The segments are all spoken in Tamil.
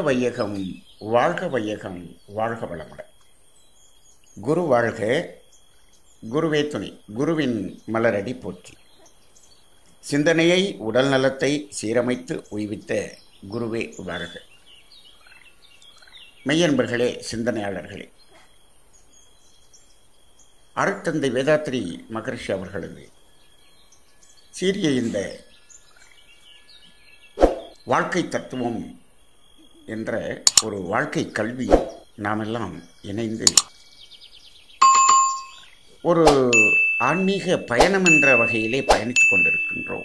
வையகம் வாழ்க வையகம் வாழ்க வளமுடன் குரு வாழ்க குருவே துணை குருவின் மலரடி போற்றி சிந்தனையை உடல் நலத்தை சீரமைத்து உய்வித்த குருவே வாழ்க மெய்யன்பர்களே சிந்தனையாளர்களே அருட்தந்தை வேதாத்திரி மகர்ஷி அவர்களது சீரிய இந்த வாழ்க்கை தத்துவம் என்ற ஒரு வாழ்க்கை கல்வி நாமெல்லாம் இணைந்து ஒரு ஆன்மீக பயணம் என்ற வகையிலே பயணித்துக் கொண்டிருக்கின்றோம்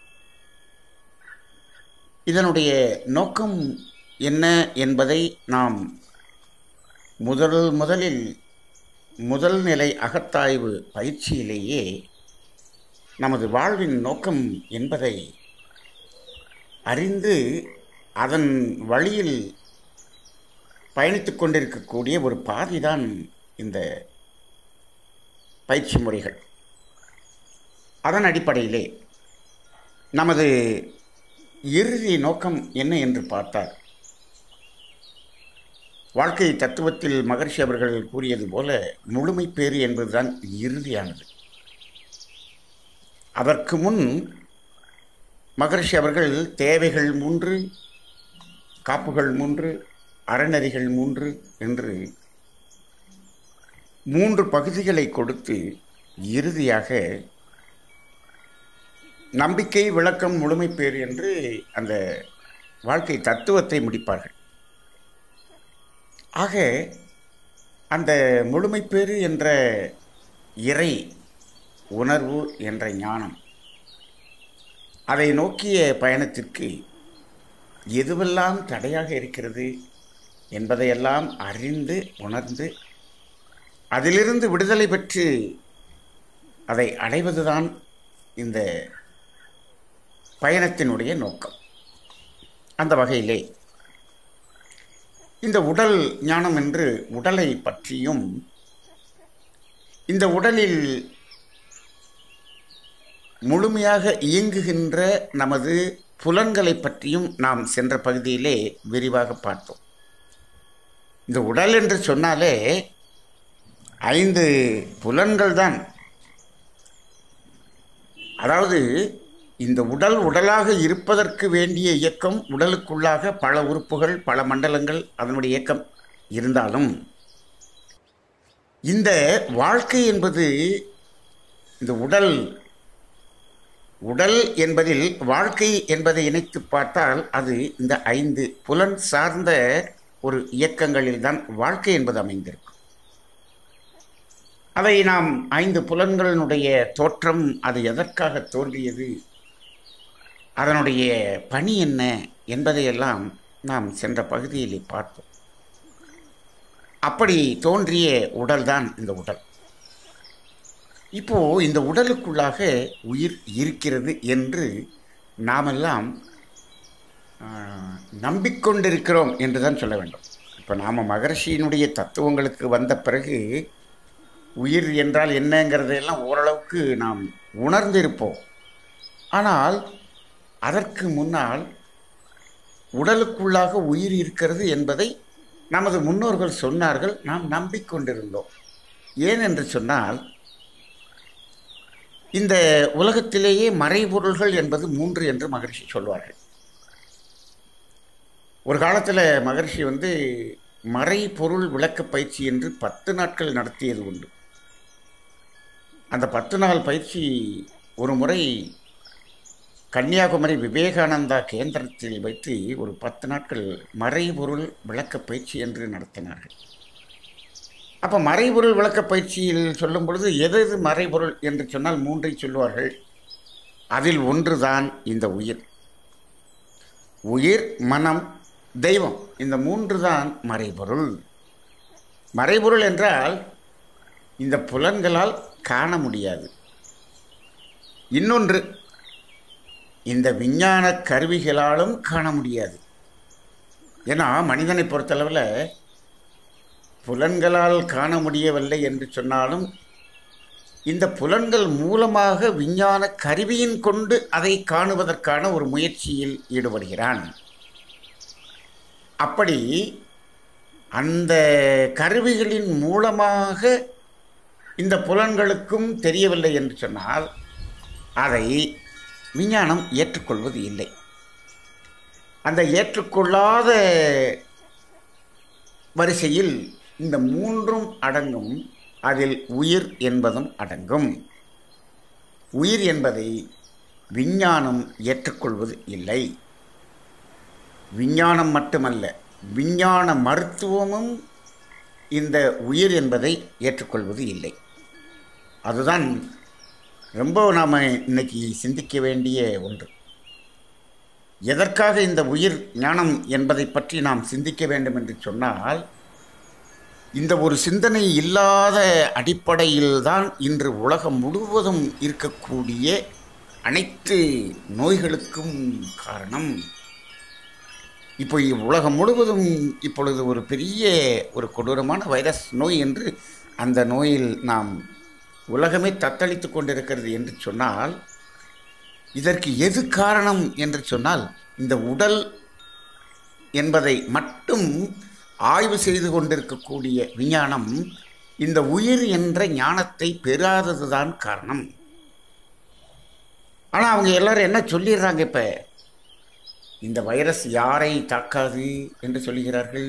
இதனுடைய நோக்கம் என்ன என்பதை நாம் முதல் முதலில் முதல் நிலை அகத்தாய்வு பயிற்சியிலேயே நமது வாழ்வின் நோக்கம் என்பதை அறிந்து அதன் வழியில் பயணித்துக் கொண்டிருக்கக்கூடிய ஒரு பாதைதான் இந்த பயிற்சி முறைகள் அதன் அடிப்படையிலே நமது இறுதி நோக்கம் என்ன என்று பார்த்தால் வாழ்க்கை தத்துவத்தில் மகர்ஷி அவர்கள் கூறியது போல முழுமை பேறு என்பதுதான் இறுதியானது அதற்கு முன் மகர்ஷி அவர்கள் தேவைகள் மூன்று காப்புகள் மூன்று அறநெறிகள் மூன்று என்று மூன்று பகுதிகளை கொடுத்து இறுதியாக நம்பிக்கை விளக்கம் முழுமை பேர் என்று அந்த வாழ்க்கை தத்துவத்தை முடிப்பார்கள் ஆக அந்த முழுமை பேறு என்ற இறை உணர்வு என்ற ஞானம் அதை நோக்கிய பயணத்திற்கு எதுவெல்லாம் தடையாக இருக்கிறது என்பதையெல்லாம் அறிந்து உணர்ந்து அதிலிருந்து விடுதலை பெற்று அதை அடைவதுதான் இந்த பயணத்தினுடைய நோக்கம் அந்த வகையிலே இந்த உடல் ஞானம் என்று உடலை பற்றியும் இந்த உடலில் முழுமையாக இயங்குகின்ற நமது புலன்களை பற்றியும் நாம் சென்ற பகுதியிலே விரிவாக பார்த்தோம் இந்த உடல் என்று சொன்னாலே ஐந்து புலன்கள் தான் அதாவது இந்த உடல் உடலாக இருப்பதற்கு வேண்டிய இயக்கம் உடலுக்குள்ளாக பல உறுப்புகள் பல மண்டலங்கள் அதனுடைய இயக்கம் இருந்தாலும் இந்த வாழ்க்கை என்பது இந்த உடல் உடல் என்பதில் வாழ்க்கை என்பதை இணைத்து பார்த்தால் அது இந்த ஐந்து புலன் சார்ந்த ஒரு இயக்கங்களில் தான் வாழ்க்கை என்பது அமைந்திருக்கும் அதை நாம் ஐந்து புலன்களினுடைய தோற்றம் அது எதற்காக தோன்றியது அதனுடைய பணி என்ன என்பதையெல்லாம் நாம் சென்ற பகுதியிலே பார்த்தோம் அப்படி தோன்றிய உடல்தான் இந்த உடல் இப்போ இந்த உடலுக்குள்ளாக உயிர் இருக்கிறது என்று நாமெல்லாம் நம்பிக்கொண்டிருக்கிறோம் என்று தான் சொல்ல வேண்டும் இப்போ நாம் மகர்ஷியினுடைய தத்துவங்களுக்கு வந்த பிறகு உயிர் என்றால் என்னங்கிறதையெல்லாம் ஓரளவுக்கு நாம் உணர்ந்திருப்போம் ஆனால் அதற்கு முன்னால் உடலுக்குள்ளாக உயிர் இருக்கிறது என்பதை நமது முன்னோர்கள் சொன்னார்கள் நாம் நம்பிக்கொண்டிருந்தோம் ஏன் என்று சொன்னால் இந்த உலகத்திலேயே மறைபொருள்கள் என்பது மூன்று என்று மகர்ஷி சொல்வார்கள் ஒரு காலத்தில் மகர்ஷி வந்து மறைபொருள் விளக்க பயிற்சி என்று பத்து நாட்கள் நடத்தியது உண்டு அந்த பத்து நாள் பயிற்சி ஒரு முறை கன்னியாகுமரி விவேகானந்தா கேந்திரத்தில் வைத்து ஒரு பத்து நாட்கள் மறைபொருள் விளக்க பயிற்சி என்று நடத்தினார்கள் அப்போ மறைபொருள் விளக்க பயிற்சியில் சொல்லும் பொழுது எது எது மறைபொருள் என்று சொன்னால் மூன்றை சொல்வார்கள் அதில் ஒன்றுதான் இந்த உயிர் உயிர் மனம் தெய்வம் இந்த மூன்று தான் மறைபொருள் மறைபொருள் என்றால் இந்த புலன்களால் காண முடியாது இன்னொன்று இந்த விஞ்ஞான கருவிகளாலும் காண முடியாது ஏன்னா மனிதனை பொறுத்தளவில் புலன்களால் காண முடியவில்லை என்று சொன்னாலும் இந்த புலன்கள் மூலமாக விஞ்ஞான கருவியின் கொண்டு அதை காணுவதற்கான ஒரு முயற்சியில் ஈடுபடுகிறான் அப்படி அந்த கருவிகளின் மூலமாக இந்த புலன்களுக்கும் தெரியவில்லை என்று சொன்னால் அதை விஞ்ஞானம் ஏற்றுக்கொள்வது இல்லை அந்த ஏற்றுக்கொள்ளாத வரிசையில் இந்த மூன்றும் அடங்கும் அதில் உயிர் என்பதும் அடங்கும் உயிர் என்பதை விஞ்ஞானம் ஏற்றுக்கொள்வது இல்லை விஞ்ஞானம் மட்டுமல்ல விஞ்ஞான மருத்துவமும் இந்த உயிர் என்பதை ஏற்றுக்கொள்வது இல்லை அதுதான் ரொம்ப நாம் இன்னைக்கு சிந்திக்க வேண்டிய ஒன்று எதற்காக இந்த உயிர் ஞானம் என்பதை பற்றி நாம் சிந்திக்க வேண்டும் என்று சொன்னால் இந்த ஒரு சிந்தனை இல்லாத அடிப்படையில்தான் இன்று உலகம் முழுவதும் இருக்கக்கூடிய அனைத்து நோய்களுக்கும் காரணம் இப்போ உலகம் முழுவதும் இப்பொழுது ஒரு பெரிய ஒரு கொடூரமான வைரஸ் நோய் என்று அந்த நோயில் நாம் உலகமே தத்தளித்து கொண்டிருக்கிறது என்று சொன்னால் இதற்கு எது காரணம் என்று சொன்னால் இந்த உடல் என்பதை மட்டும் ஆய்வு செய்து கொண்டிருக்கக்கூடிய விஞ்ஞானம் இந்த உயிர் என்ற ஞானத்தை பெறாததுதான் காரணம் ஆனால் அவங்க எல்லாரும் என்ன சொல்லிடுறாங்க இப்போ இந்த வைரஸ் யாரை தாக்காது என்று சொல்லுகிறார்கள்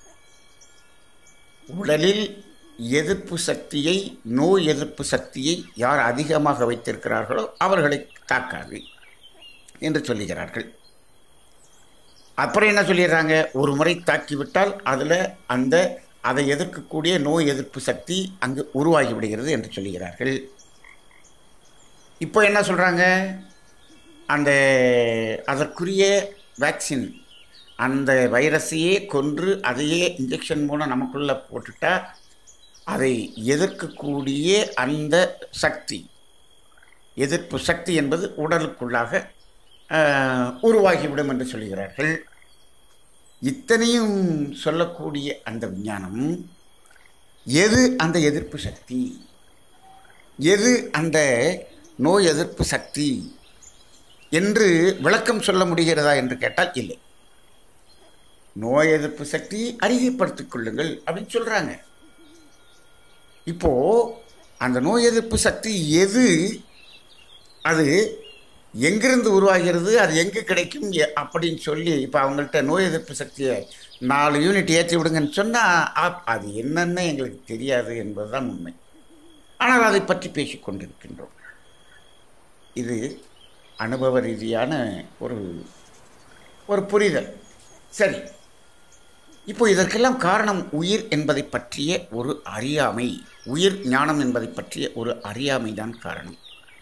உடலில் எதிர்ப்பு சக்தியை நோய் எதிர்ப்பு சக்தியை யார் அதிகமாக வைத்திருக்கிறார்களோ அவர்களை தாக்காது என்று சொல்லுகிறார்கள் அப்புறம் என்ன சொல்லிடுறாங்க ஒரு முறை தாக்கிவிட்டால் அதில் அந்த அதை எதிர்க்கக்கூடிய நோய் எதிர்ப்பு சக்தி அங்கு உருவாகி விடுகிறது என்று சொல்லுகிறார்கள் இப்போ என்ன சொல்கிறாங்க அந்த அதற்குரிய வேக்சின் அந்த வைரஸையே கொன்று அதையே இன்ஜெக்ஷன் மூலம் நமக்குள்ளே போட்டுட்டா அதை எதிர்க்கக்கூடிய அந்த சக்தி எதிர்ப்பு சக்தி என்பது உடலுக்குள்ளாக ஆஹ், உருவாகிவிடும் என்று சொல்கிறார்கள் இத்தனையும் சொல்லக்கூடிய அந்த விஞ்ஞானம் எது அந்த எதிர்ப்பு சக்தி எது அந்த நோய் எதிர்ப்பு சக்தி என்று விளக்கம் சொல்ல முடிகிறதா என்று கேட்டால் இல்லை நோய் எதிர்ப்பு சக்தியை அறிகைப்படுத்திக் கொள்ளுங்கள் அப்படின்னு சொல்கிறாங்க இப்போ அந்த நோய் எதிர்ப்பு சக்தி எது அது எங்கிருந்து உருவாகிறது அது எங்கே கிடைக்கும் எ- அப்படின்னு சொல்லி இப்போ அவங்கள்ட்ட நோய் எதிர்ப்பு சக்தியை நாலு யூனிட் ஏற்றி விடுங்கன்னு சொன்னால் அது என்னன்னு எங்களுக்கு தெரியாது என்பதுதான் உண்மை ஆனால் அதை பற்றி பேசிக் கொண்டிருக்கின்றோம் இது அனுபவ ரீதியான ஒரு ஒரு புரிதல் சரி இப்போ இதற்கெல்லாம் காரணம் உயிர் என்பதை பற்றிய ஒரு அறியாமை உயிர் ஞானம் என்பதை பற்றிய ஒரு அறியாமை தான் காரணம்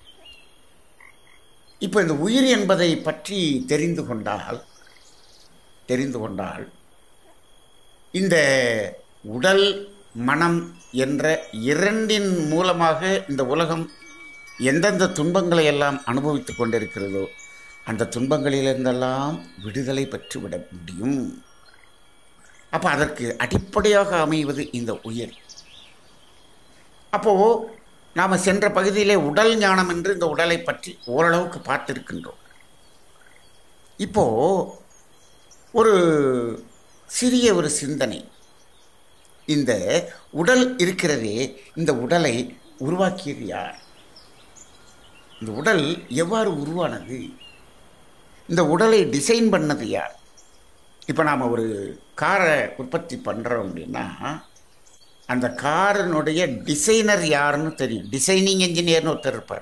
இப்போ இந்த உயிர் என்பதை பற்றி தெரிந்து கொண்டால் தெரிந்து கொண்டால் இந்த உடல் மனம் என்ற இரண்டின் மூலமாக இந்த உலகம் எந்தெந்த துன்பங்களை எல்லாம் அனுபவித்துக் கொண்டிருக்கிறதோ அந்த துன்பங்களிலிருந்தெல்லாம் விடுதலை பெற்றுவிட முடியும் அப்போ அதற்கு அடிப்படையாக அமைவது இந்த உயிர் அப்போது நாம் சென்ற பகுதியிலே உடல் ஞானம் என்று இந்த உடலை பற்றி ஓரளவுக்கு பார்த்திருக்கின்றோம் இப்போ ஒரு சிறிய ஒரு சிந்தனை இந்த உடல் இருக்கிறதே இந்த உடலை உருவாக்கியது யார் இந்த உடல் எவ்வாறு உருவானது இந்த உடலை டிசைன் பண்ணது யார் இப்போ நாம் ஒரு காரை உற்பத்தி பண்ணுறோம் அப்படின்னா அந்த காரினுடைய டிசைனர் யாருன்னு தெரியும் டிசைனிங் இன்ஜினியர்னு ஒருத்தர் இருப்பார்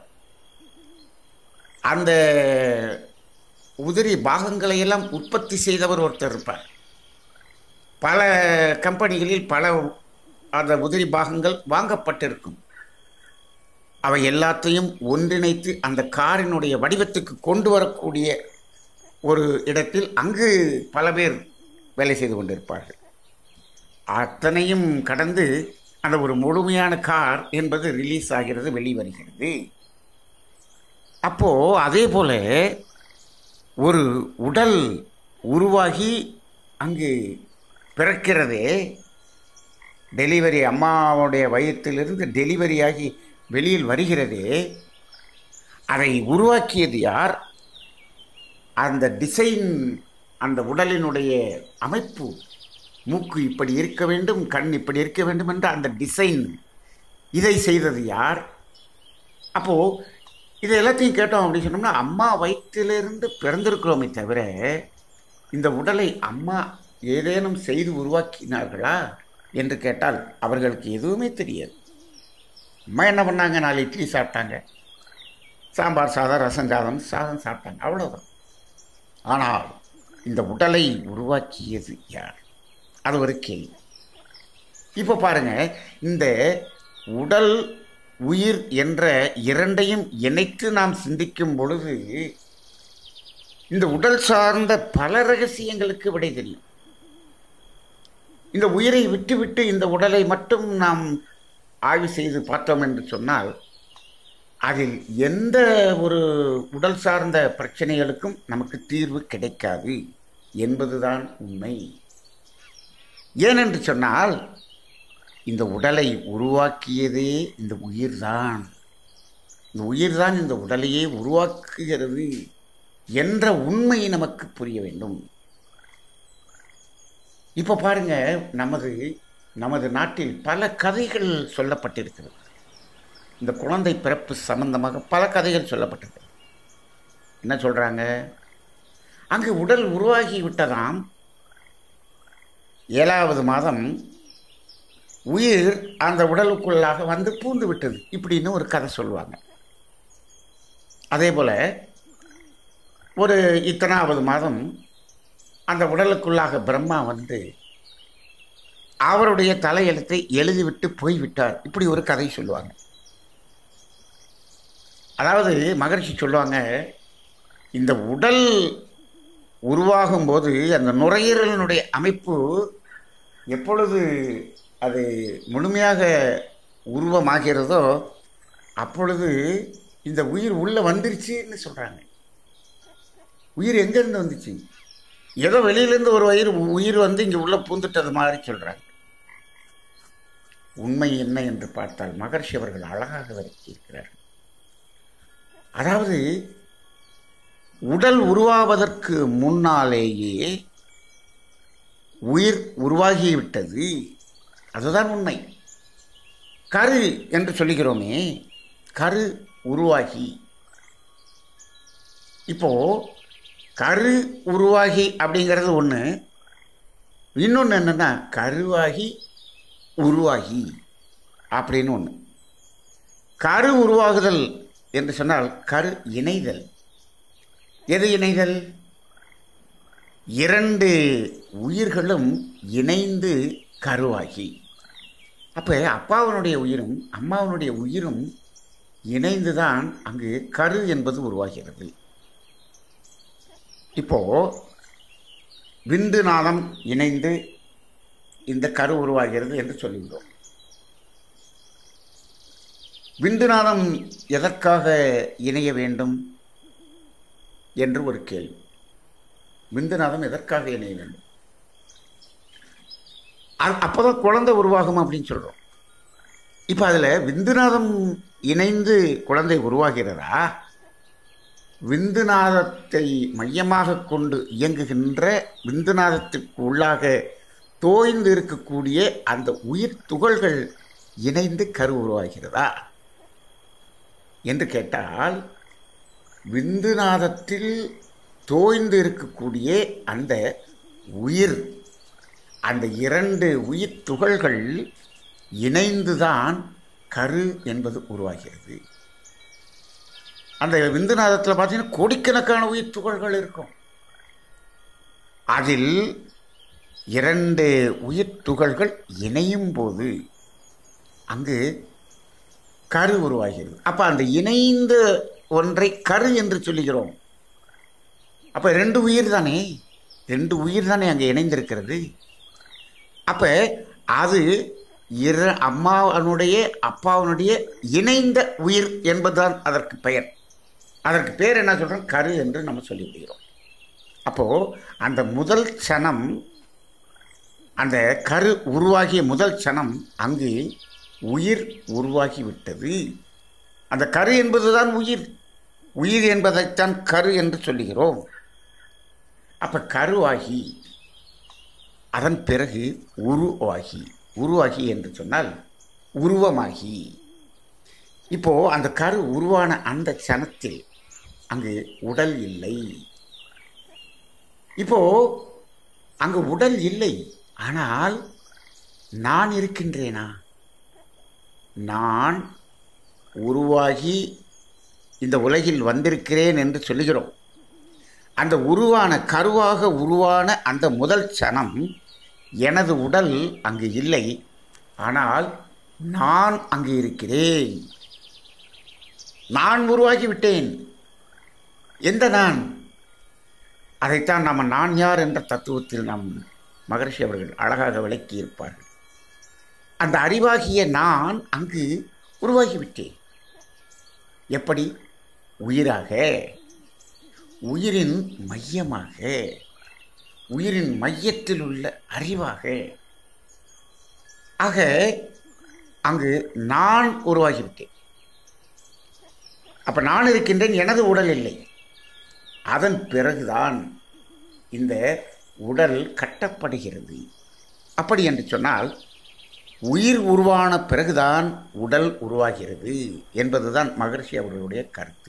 அந்த உதிரி பாகங்களை எல்லாம் உற்பத்தி செய்தவர் ஒருத்தர் இருப்பார் பல கம்பெனிகளில் பல அந்த உதிரி பாகங்கள் வாங்கப்பட்டிருக்கும் அவை எல்லாத்தையும் ஒன்றிணைத்து அந்த காரினுடைய வடிவத்துக்கு கொண்டு வரக்கூடிய ஒரு இடத்தில் அங்கு பல பேர் வேலை செய்து கொண்டிருப்பார்கள் அத்தனையும் கடந்து அந்த ஒரு முழுமையான கார் என்பது ரிலீஸ் ஆகிறது வெளிவருகிறது அப்போது அதே போல் ஒரு உடல் உருவாகி அங்கு பிறக்கிறதே டெலிவரி அம்மாவுடைய வயிற்றிலிருந்து டெலிவரி ஆகி வெளியில் வருகிறதே அதை உருவாக்கியது யார் அந்த டிசைன் அந்த உடலினுடைய அமைப்பு மூக்கு இப்படி இருக்க வேண்டும் கண் இப்படி இருக்க வேண்டும் என்ற அந்த டிசைன் இதை செய்தது யார் அப்போது இதை எல்லாத்தையும் கேட்டோம் அப்படின்னு சொன்னோம்னா அம்மா வயிற்றிலிருந்து பிறந்திருக்கிறோமே தவிர இந்த உடலை அம்மா ஏதேனும் செய்து உருவாக்கினார்களா என்று கேட்டால் அவர்களுக்கு எதுவுமே தெரியாது அம்மா என்ன பண்ணாங்க நாலு இட்லி சாப்பிட்டாங்க சாம்பார் சாதம் ரசம் சாதம் சாதம் சாப்பிட்டாங்க அவ்வளோதான் ஆனால் இந்த உடலை உருவாக்கியது யார் அது ஒரு கேள்வி இப்போ பாருங்க இந்த உடல் உயிர் என்ற இரண்டையும் இணைத்து நாம் சிந்திக்கும் பொழுது இந்த உடல் சார்ந்த பல ரகசியங்களுக்கு விடை தெரியும் இந்த உயிரை விட்டுவிட்டு இந்த உடலை மட்டும் நாம் ஆய்வு செய்து பார்த்தோம் என்று சொன்னால் அதில் எந்த ஒரு உடல் சார்ந்த பிரச்சனைகளுக்கும் நமக்கு தீர்வு கிடைக்காது என்பதுதான் உண்மை ஏனென்று சொன்னால் இந்த உடலை உருவாக்கியதே இந்த உயிர்தான் இந்த உயிர்தான் இந்த உடலையே உருவாக்குகிறது என்ற உண்மை நமக்கு புரிய வேண்டும் இப்போ பாருங்க நமது நமது நாட்டில் பல கதைகள் சொல்லப்பட்டிருக்கிறது இந்த குழந்தை பிறப்பு சம்பந்தமாக பல கதைகள் சொல்லப்பட்டிருக்கு என்ன சொல்கிறாங்க அங்கு உடல் உருவாகி விட்டதாம் ஏழாவது மாதம் உயிர் அந்த உடலுக்குள்ளாக வந்து பூந்து விட்டது இப்படின்னு ஒரு கதை சொல்லுவாங்க அதே போல் ஒரு இத்தனாவது மாதம் அந்த உடலுக்குள்ளாக பிரம்மா வந்து அவருடைய தலையெழுத்தை எழுதிவிட்டு போய்விட்டார் இப்படி ஒரு கதை சொல்லுவாங்க அதாவது மகர்ஷி சொல்லுவாங்க இந்த உடல் உருவாகும் போது அந்த நுரையீரலினுடைய அமைப்பு எப்பொழுது அது முழுமையாக உருவமாகிறதோ அப்பொழுது இந்த உயிர் உள்ளே வந்துருச்சுன்னு சொல்கிறாங்க உயிர் எங்கேருந்து வந்துச்சு ஏதோ வெளியிலேருந்து ஒரு உயிர் உயிர் வந்து இங்கே உள்ளே பூந்துட்டது மாதிரி சொல்கிறாங்க உண்மை என்ன என்று பார்த்தால் மகர்ஷி அவர்கள் அழகாக விளக்கியிருக்கிறார்கள் அதாவது உடல் உருவாவதற்கு முன்னாலேயே உயிர் உருவாகிவிட்டது அதுதான் உண்மை கரு என்று சொல்லுகிறோமே கரு உருவாகி இப்போ கரு உருவாகி அப்படிங்கிறது ஒன்று இன்னொன்று என்னென்னா கருவாகி உருவாகி அப்படின்னு ஒன்று கரு உருவாகுதல் என்று சொன்னால் கரு இணைதல் எது இணைதல் இரண்டு உயிர்களும் இணைந்து கருவாகி அப்போ அப்பாவனுடைய உயிரும் அம்மாவனுடைய உயிரும் இணைந்து தான் அங்கு கரு என்பது உருவாகிறது இப்போ விந்து நாளம் இணைந்து இந்த கரு உருவாகிறது என்று சொல்லுகிறோம் விந்து நாளம் எதற்காக இணைய வேண்டும் என்று ஒரு கேள்வி விந்துநாதம் எதற்காக இணைய வேண்டும் அப்போதான் குழந்தை உருவாகும் அப்படின்னு சொல்கிறோம் இப்போ அதில் விந்துநாதம் இணைந்து குழந்தை உருவாகிறதா விந்துநாதத்தை மையமாக கொண்டு இயங்குகின்ற விந்துநாதத்திற்கு உள்ளாக தோய்ந்து இருக்கக்கூடிய அந்த உயிர் துகள்கள் இணைந்து கரு உருவாகிறதா என்று கேட்டால் விந்துநாதத்தில் தோய்ந்து இருக்கக்கூடிய அந்த உயிர் அந்த இரண்டு உயிர் துகள்கள் இணைந்துதான் கரு என்பது உருவாகிறது அந்த விந்துநாதத்தில் பார்த்தீங்கன்னா கோடிக்கணக்கான உயிர் துகள்கள் இருக்கும் அதில் இரண்டு உயிர் துகள்கள் இணையும் போது அங்கு கரு உருவாகிறது அப்போ அந்த இணைந்த ஒன்றை கரு என்று சொல்லுகிறோம் அப்போ ரெண்டு உயிர் தானே ரெண்டு உயிர் தானே அங்கே இணைந்திருக்கிறது அப்போ அது இர அம்மாவனுடைய அப்பாவனுடைய இணைந்த உயிர் என்பதுதான் அதற்கு பெயர் அதற்கு பேர் என்ன சொல்கிறோம் கரு என்று நம்ம சொல்லிவிடுகிறோம் அப்போது அந்த முதல் சனம் அந்த கரு உருவாகிய முதல் சனம் அங்கு உயிர் உருவாகிவிட்டது அந்த கரு என்பதுதான் உயிர் உயிர் என்பதைத்தான் கரு என்று சொல்லுகிறோம் அப்போ கருவாகி அதன் பிறகு உருவாகி உருவாகி என்று சொன்னால் உருவமாகி இப்போ அந்த கரு உருவான அந்த சனத்தில் அங்கு உடல் இல்லை இப்போ அங்கு உடல் இல்லை ஆனால் நான் இருக்கின்றேனா நான் உருவாகி இந்த உலகில் வந்திருக்கிறேன் என்று சொல்லுகிறோம் அந்த உருவான கருவாக உருவான அந்த முதல் சனம் எனது உடல் அங்கு இல்லை ஆனால் நான் அங்கு இருக்கிறேன் நான் உருவாகி விட்டேன் எந்த நான் அதைத்தான் நாம் நான் யார் என்ற தத்துவத்தில் நாம் மகர்ஷி அவர்கள் அழகாக விளக்கியிருப்பார்கள் அந்த அறிவாகிய நான் அங்கு உருவாகிவிட்டேன் எப்படி உயிராக உயிரின் மையமாக உயிரின் மையத்தில் உள்ள அறிவாக ஆக அங்கு நான் உருவாகிவிட்டேன் அப்போ நான் இருக்கின்றேன் எனது உடல் இல்லை அதன் பிறகுதான் இந்த உடல் கட்டப்படுகிறது அப்படி என்று சொன்னால் உயிர் உருவான பிறகுதான் உடல் உருவாகிறது என்பதுதான் மகர்ஷி அவர்களுடைய கருத்து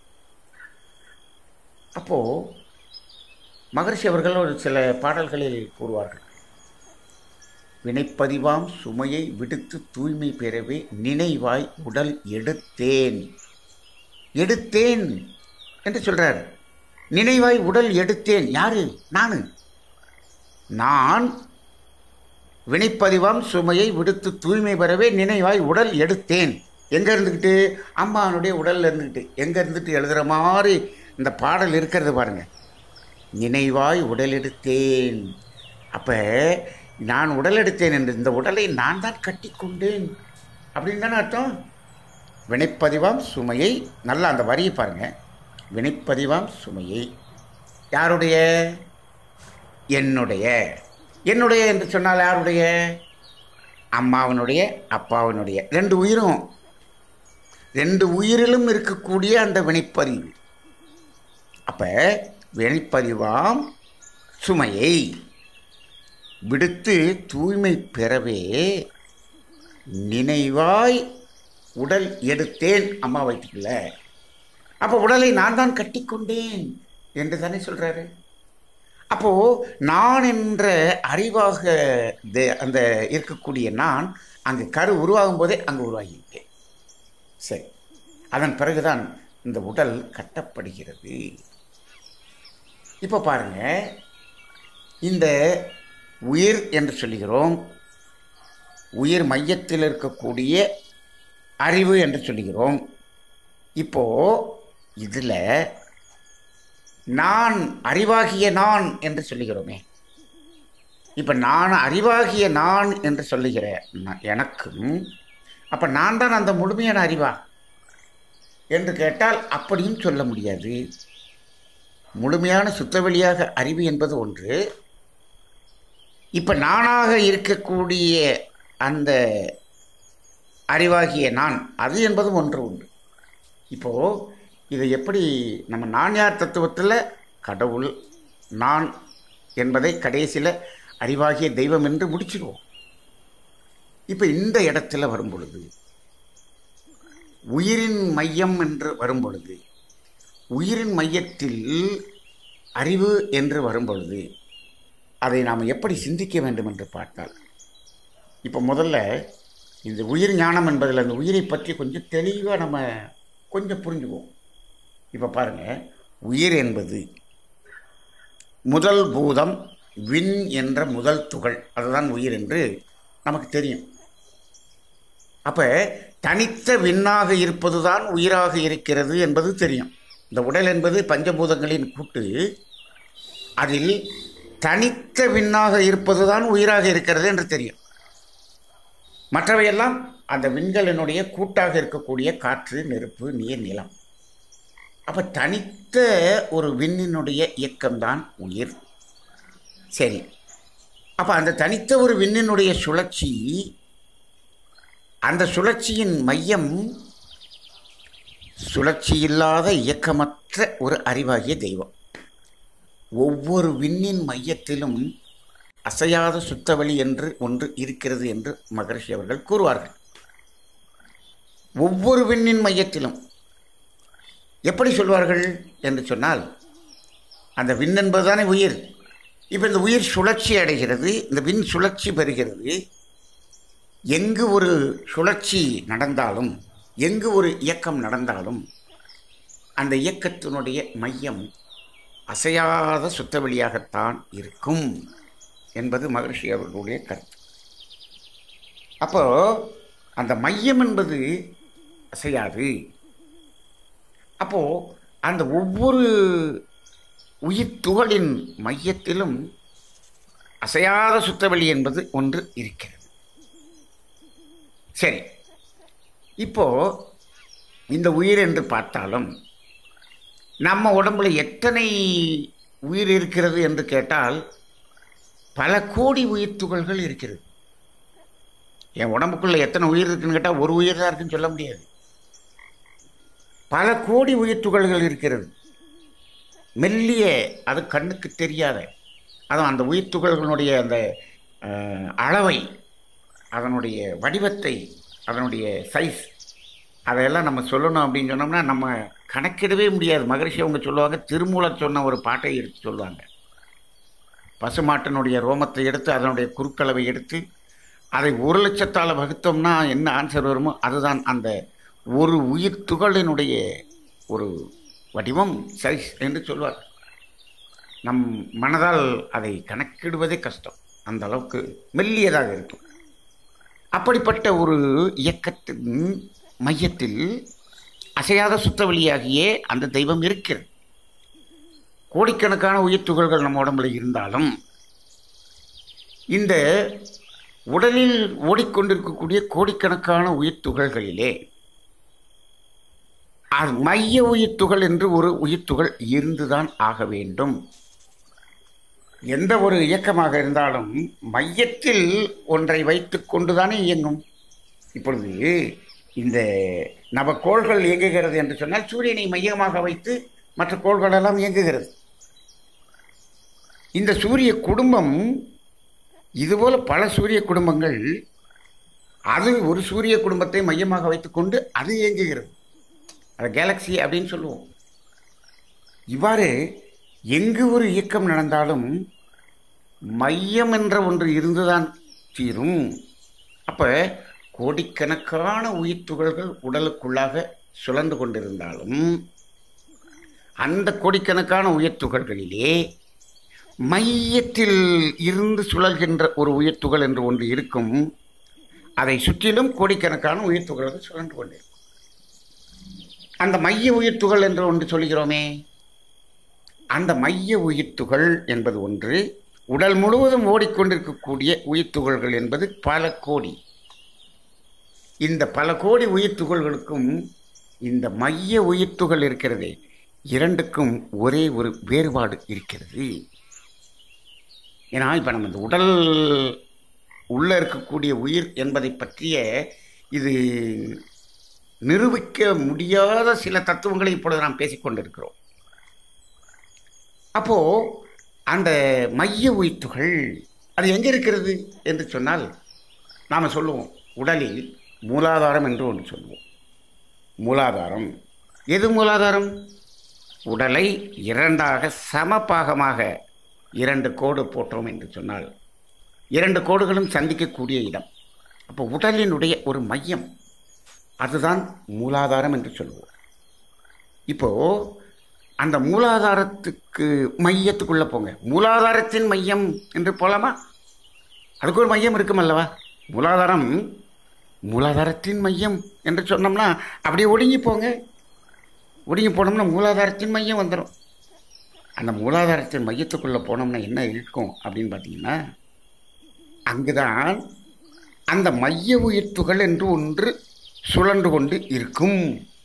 அப்போ மகர்ஷி அவர்கள் ஒரு சில பாடல்களில் கூறுவார்கள் வினைப்பதிவாம் சுமையை விடுத்து தூய்மை பெறவே நினைவாய் உடல் எடுத்தேன் எடுத்தேன் என்று சொல்றார் நினைவாய் உடல் எடுத்தேன் யாரு நானு நான் வினைப்பதிவாம் சுமையை விடுத்து தூய்மை பெறவே நினைவாய் உடல் எடுத்தேன் எங்கே இருந்துக்கிட்டு அம்மானுடைய உடலில் இருந்துக்கிட்டு எங்கே இருந்துட்டு எழுதுகிற மாதிரி இந்த பாடல் இருக்கிறது பாருங்க நினைவாய் உடல் எடுத்தேன் அப்போ நான் உடல் எடுத்தேன் என்று இந்த உடலை நான் தான் கட்டி கொண்டேன் அப்படின்னு தானே அர்த்தம் வினைப்பதிவாம் சுமையை நல்லா அந்த வரியை பாருங்க வினைப்பதிவாம் சுமையை யாருடைய என்னுடைய என்னுடைய என்று சொன்னால் யாருடைய அம்மாவனுடைய அப்பாவனுடைய ரெண்டு உயிரும் ரெண்டு உயிரிலும் இருக்கக்கூடிய அந்த வினைப்பதிவு அப்போ வினைப்பதிவாம் சுமையை விடுத்து தூய்மை பெறவே நினைவாய் உடல் எடுத்தேன் அம்மா வயிற்றுக்குள்ள அப்போ உடலை நான் தான் கட்டிக்கொண்டேன் என்று தானே சொல்கிறாரு அப்போது நான் என்ற அறிவாக தே- அந்த இருக்கக்கூடிய நான் அங்கு கரு உருவாகும் போதே அங்கு உருவாகியிருக்கேன் சரி அதன் பிறகுதான் இந்த உடல் கட்டப்படுகிறது இப்போ பாருங்க இந்த உயிர் என்று சொல்லுகிறோம் உயிர் மையத்தில் இருக்கக்கூடிய அறிவு என்று சொல்லுகிறோம் இப்போ இதில் நான் அறிவாகிய நான் என்று சொல்லுகிறோமே இப்போ நான் அறிவாகிய நான் என்று சொல்லுகிற ந- எனக்கும் அப்போ நான் தான் அந்த முழுமையான அறிவா என்று கேட்டால் அப்படியும் சொல்ல முடியாது முழுமையான சுத்தவெளியாக அறிவு என்பது ஒன்று இப்போ நானாக இருக்கக்கூடிய அந்த அறிவாகிய நான் அது என்பதும் ஒன்று உண்டு இப்போது இதை எப்படி நம்ம நான் யார் தத்துவத்தில் கடவுள் நான் என்பதை கடைசியில் அறிவாகிய தெய்வம் என்று முடிச்சிடுவோம் இப்போ இந்த இடத்துல வரும் பொழுது உயிரின் மையம் என்று வரும் பொழுது உயிரின் மையத்தில் அறிவு என்று வரும் பொழுது அதை நாம் எப்படி சிந்திக்க வேண்டும் என்று பார்த்தால் இப்போ முதல்ல இந்த உயிர் ஞானம் என்பதில் அந்த உயிரை பற்றி கொஞ்சம் தெளிவாக நம்ம கொஞ்சம் புரிஞ்சுக்குவோம் இப்போ பாருங்கள் உயிர் என்பது முதல் பூதம் விண் என்ற முதல் துகள் அதுதான் உயிர் என்று நமக்கு தெரியும் அப்போ தனித்த விண்ணாக இருப்பது தான் உயிராக இருக்கிறது என்பது தெரியும் இந்த உடல் என்பது பஞ்சபூதங்களின் கூட்டு அதில் தனித்த விண்ணாக இருப்பது தான் உயிராக இருக்கிறது என்று தெரியும் மற்றவையெல்லாம் அந்த விண்களினுடைய கூட்டாக இருக்கக்கூடிய காற்று நெருப்பு நீர் நிலம் அப்போ தனித்த ஒரு விண்ணினுடைய இயக்கம்தான் உயிர் சரி அப்போ அந்த தனித்த ஒரு விண்ணினுடைய சுழற்சி அந்த சுழற்சியின் மையம் சுழற்சி இல்லாத இயக்கமற்ற ஒரு அறிவாகிய தெய்வம் ஒவ்வொரு விண்ணின் மையத்திலும் அசையாத சுத்தவெளி என்று ஒன்று இருக்கிறது என்று மகரிஷி அவர்கள் கூறுவார்கள் ஒவ்வொரு விண்ணின் மையத்திலும் எப்படி சொல்வார்கள் என்று சொன்னால் அந்த விண் என்பதுதானே உயிர் இப்போ இந்த உயிர் சுழற்சி அடைகிறது இந்த விண் சுழற்சி பெறுகிறது எங்கு ஒரு சுழற்சி நடந்தாலும் எங்கு ஒரு இயக்கம் நடந்தாலும் அந்த இயக்கத்தினுடைய மையம் அசையாத சுத்தவெளியாகத்தான் இருக்கும் என்பது மகர்ஷி அவர்களுடைய கருத்து அப்போ அந்த மையம் என்பது அசையாது அப்போ அந்த ஒவ்வொரு உயிர் துகளின் மையத்திலும் அசையாத சுத்தவெளி என்பது ஒன்று இருக்கிறது சரி இப்போ இந்த உயிர் என்று பார்த்தாலும் நம்ம உடம்புல எத்தனை உயிர் இருக்கிறது என்று கேட்டால் பல கோடி உயிர் துகள்கள் இருக்கிறது என் உடம்புக்குள்ள எத்தனை உயிர் இருக்குன்னு கேட்டால் ஒரு உயிர் தான் இருக்குன்னு சொல்ல முடியாது பல கோடி உயிர் துகள்கள் இருக்கிறது மெல்லிய அது கண்ணுக்கு தெரியாத அதுவும் அந்த உயிர் துகள்களுடைய அந்த அஹ், அளவை அதனுடைய வடிவத்தை அதனுடைய சைஸ் அதையெல்லாம் நம்ம சொல்லணும் அப்படின்னு சொன்னோம்னா நம்ம கணக்கிடவே முடியாது மகரிஷி அவங்க சொல்லுவாங்க திருமூலர் சொன்ன ஒரு பாட்டை எடுத்து சொல்லுவாங்க பசுமாட்டினுடைய ரோமத்தை எடுத்து அதனுடைய குறுக்களவை எடுத்து அதை ஒரு லட்சத்தால் வகுத்தோம்னா என்ன ஆன்சர் வருமோ அதுதான் அந்த ஒரு உயிர் துகளினுடைய ஒரு வடிவம் சைஸ் என்று சொல்வார் நம் மனதால் அதை கணக்கிடுவதே கஷ்டம் அந்த அளவுக்கு மெல்லியதாக இருக்கும் அப்படிப்பட்ட ஒரு இயக்கத்தின் மையத்தில் அசையாத சுத்தவெளியாகிய அந்த தெய்வம் இருக்கிறது கோடிக்கணக்கான உயிர் துகள்கள் நம்ம உடம்புல இருந்தாலும் இந்த உடலில் ஓடிக்கொண்டிருக்கக்கூடிய கோடிக்கணக்கான உயிர் துகள்களிலே அது மைய உயிர் துகள் என்று ஒரு உயிர் துகள் இருந்துதான் ஆக வேண்டும் எந்த ஒரு இயக்கமாக இருந்தாலும் மையத்தில் ஒன்றை வைத்துக் கொண்டுதானே இயங்கும் இப்பொழுது இந்த நவக்கோள்கள் இயங்குகிறது என்று சொன்னால் சூரியனை மையமாக வைத்து மற்ற கோள்கள் எல்லாம் இயங்குகிறது இந்த சூரிய குடும்பம் இதுபோல பல சூரிய குடும்பங்கள் அது ஒரு சூரிய குடும்பத்தை மையமாக வைத்துக்கொண்டு அது இயங்குகிறது அது கேலக்ஸி அப்படின்னு சொல்லுவோம் இவ்வாறு எங்கு ஒரு இயக்கம் நடந்தாலும் மையம் என்ற ஒன்று இருந்துதான் தீரும் அப்போ கோடிக்கணக்கான உயிர் துகள்கள் உடலுக்குள்ளாக சுழன்று கொண்டிருந்தாலும் அந்த கோடிக்கணக்கான உயிர் துகள்களிலே மையத்தில் இருந்து சுழல்கின்ற ஒரு உயிர் துகள் என்று ஒன்று இருக்கும் அதை சுற்றிலும் கோடிக்கணக்கான உயிர் துகள்கள் சுழன்று கொண்டிருக்கும் அந்த மைய உயிர் துகள் என்று ஒன்று சொல்கிறோமே அந்த மைய உயிர் துகள் என்பது ஒன்று உடல் முழுவதும் ஓடிக்கொண்டிருக்கக்கூடிய உயிர் துகள்கள் என்பது பல கோடி இந்த பல கோடி உயிர் துகள்களுக்கும் இந்த மைய உயிர் துகள் இருக்கிறதே இரண்டுக்கும் ஒரே ஒரு வேறுபாடு இருக்கிறது ஏன்னா இப்போ நம்ம இந்த உடல் உள்ளே இருக்கக்கூடிய உயிர் என்பதை பற்றிய இது நிரூபிக்க முடியாத சில தத்துவங்களை இப்பொழுது நாம் பேசிக்கொண்டிருக்கிறோம் அப்போ அந்த மைய உயிர்த்துகள் அது எங்கே இருக்கிறது என்று சொன்னால் நாம் சொல்லுவோம் உடலில் மூலாதாரம் என்று ஒன்று சொல்லுவோம் மூலாதாரம் எது மூலாதாரம் உடலை இரண்டாக சமபாகமாக இரண்டு கோடு போட்டோம் என்று சொன்னால் இரண்டு கோடுகளும் சந்திக்கக்கூடிய இடம் அப்போ உடலினுடைய ஒரு மையம் அதுதான் மூலாதாரம் என்று சொல்லுவோம் இப்போ அந்த மூலாதாரத்துக்கு மையத்துக்குள்ளே போங்க மூலாதாரத்தின் மையம் என்று போகலாமா அதுக்கு ஒரு மையம் இருக்கும் அல்லவா மூலாதாரம் மூலாதாரத்தின் மையம் என்று சொன்னோம்னா அப்படியே ஒடுங்கி போங்க ஒடுங்கி போனோம்னா மூலாதாரத்தின் மையம் வந்துடும் அந்த மூலாதாரத்தின் மையத்துக்குள்ளே போனோம்னா என்ன இருக்கும் அப்படின்னு பார்த்தீங்கன்னா அங்குதான் அந்த மைய உயிர்த்துகள் என்று ஒன்று சுழன்று கொண்டு இருக்கும்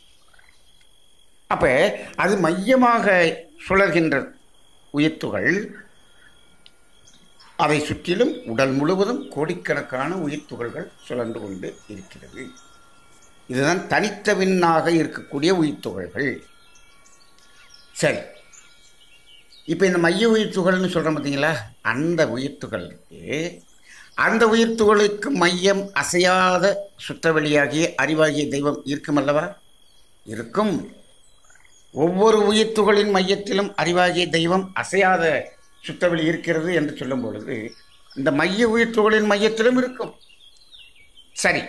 அப்போ அது மையமாக சுழல்கின்ற உயிர்த்துகள் அதை சுற்றிலும் உடல் முழுவதும் கோடிக்கணக்கான உயிர்த்துகள்கள் சுழன்று கொண்டு இருக்கிறது இதுதான் தனித்தவின்னாக இருக்கக்கூடிய உயிர்த்துகள்கள் சரி இப்போ இந்த மைய உயிர் துகள்னு சொல்கிறோம் பார்த்தீங்களா அந்த உயிர் துகள் இருக்கு அந்த உயிர் துகளுக்கு மையம் அசையாத சுற்றவெளியாகிய அறிவாகிய தெய்வம் இருக்கும் அல்லவா இருக்கும் ஒவ்வொரு உயிர் துகளின் மையத்திலும் அறிவாகிய தெய்வம் அசையாத சுற்றவெளி இருக்கிறது என்று சொல்லும் பொழுது இந்த மைய உயிர் துகளின் மையத்திலும் இருக்கும் சரி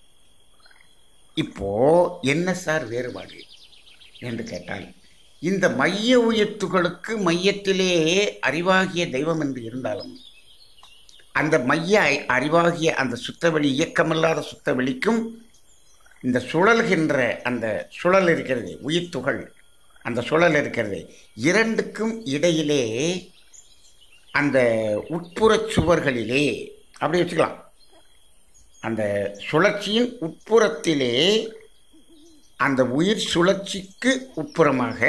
இப்போ என்ன சார் வேறுபாடு என்று கேட்டால் இந்த மைய உயிர்த்துகளுக்கு மையத்திலே அறிவாகிய தெய்வம் என்று இருந்தாலும் அந்த மைய அறிவாகிய அந்த சுத்தவெளி இயக்கமில்லாத சுத்தவெளிக்கும் இந்த சுழல்கின்ற அந்த சுழல் இருக்கிறது உயிர்த்துகள் அந்த சுழல் இருக்கிறது இரண்டுக்கும் இடையிலே அந்த உட்புறச் சுவர்களிலே அப்படி வச்சுக்கலாம் அந்த சுழற்சியின் உட்புறத்திலே அந்த உயிர் சுழற்சிக்கு உட்புறமாக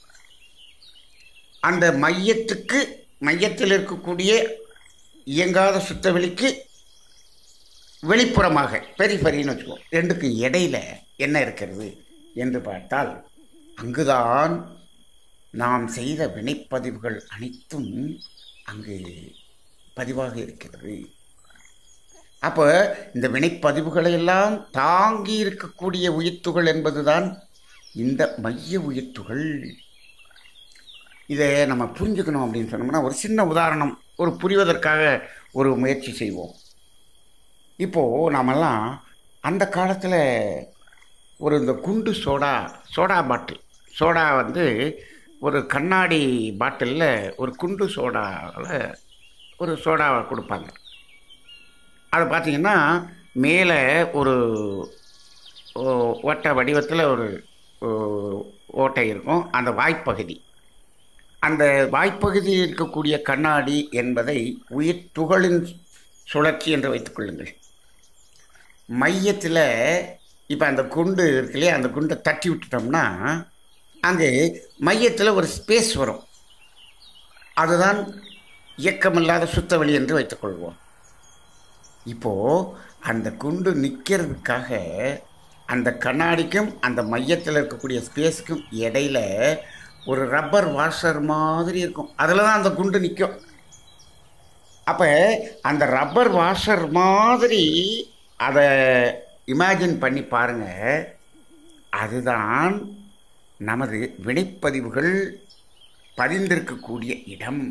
அந்த மையத்துக்கு மையத்தில் இருக்கக்கூடிய இயங்காத சுத்தவெளிக்கு வெளிப்புறமாக பெரிஃபரின்னு வச்சுக்குவோம் ரெண்டுக்கும் இடையில என்ன இருக்கிறது என்று பார்த்தால் அங்குதான் நாம் செய்த வினைப்பதிவுகள் அனைத்தும் அங்கு பதிவாக இருக்கிறது அப்போ இந்த வினைப்பதிவுகளை எல்லாம் தாங்கி இருக்கக்கூடிய உயிர்த்துகள் என்பதுதான் இந்த மைய உயிர்த்துகள் இதை நம்ம புரிஞ்சுக்கணும் அப்படின்னு சொன்னோம்னா ஒரு சின்ன உதாரணம் ஒரு புரிவதற்காக ஒரு முயற்சி செய்வோம் இப்போது நாமெல்லாம் அந்த காலத்தில் ஒரு இந்த குண்டு சோடா சோடா பாட்டில் சோடா வந்து ஒரு கண்ணாடி பாட்டிலில் ஒரு குண்டு சோடாவில் ஒரு சோடாவை கொடுப்பாங்க அது பார்த்திங்கன்னா மேலே ஒரு ஓ- ஓட்டை வடிவத்தில் ஒரு ஓ, ஓட்டை இருக்கும் அந்த வாய்ப்பகுதி அந்த வாய்ப்பகுதியில் இருக்கக்கூடிய கண்ணாடி என்பதை உயிர் துகளின் சுழற்சி என்று வைத்துக்கொள்ளுங்கள் மையத்தில் இப்போ அந்த குண்டு இருக்கு இல்லையா அந்த குண்டை தட்டி விட்டுட்டோம்னா அங்கே மையத்தில் ஒரு ஸ்பேஸ் வரும் அதுதான் இயக்கமில்லாத சுத்தவெளி என்று வைத்துக்கொள்வோம் இப்போது அந்த குண்டு நிற்கிறதுக்காக அந்த கண்ணாடிக்கும் அந்த மையத்தில் இருக்கக்கூடிய ஸ்பேஸுக்கும் இடையில ஒரு ரப்பர் வாஷர் மாதிரி இருக்கும் அதில் தான் அந்த குண்டு நிற்கும் அப்போ அந்த ரப்பர் வாஷர் மாதிரி அதை இமேஜின் பண்ணி பாருங்க அதுதான் நமது வினைப்பதிவுகள் பதிந்திருக்கக்கூடிய இடம்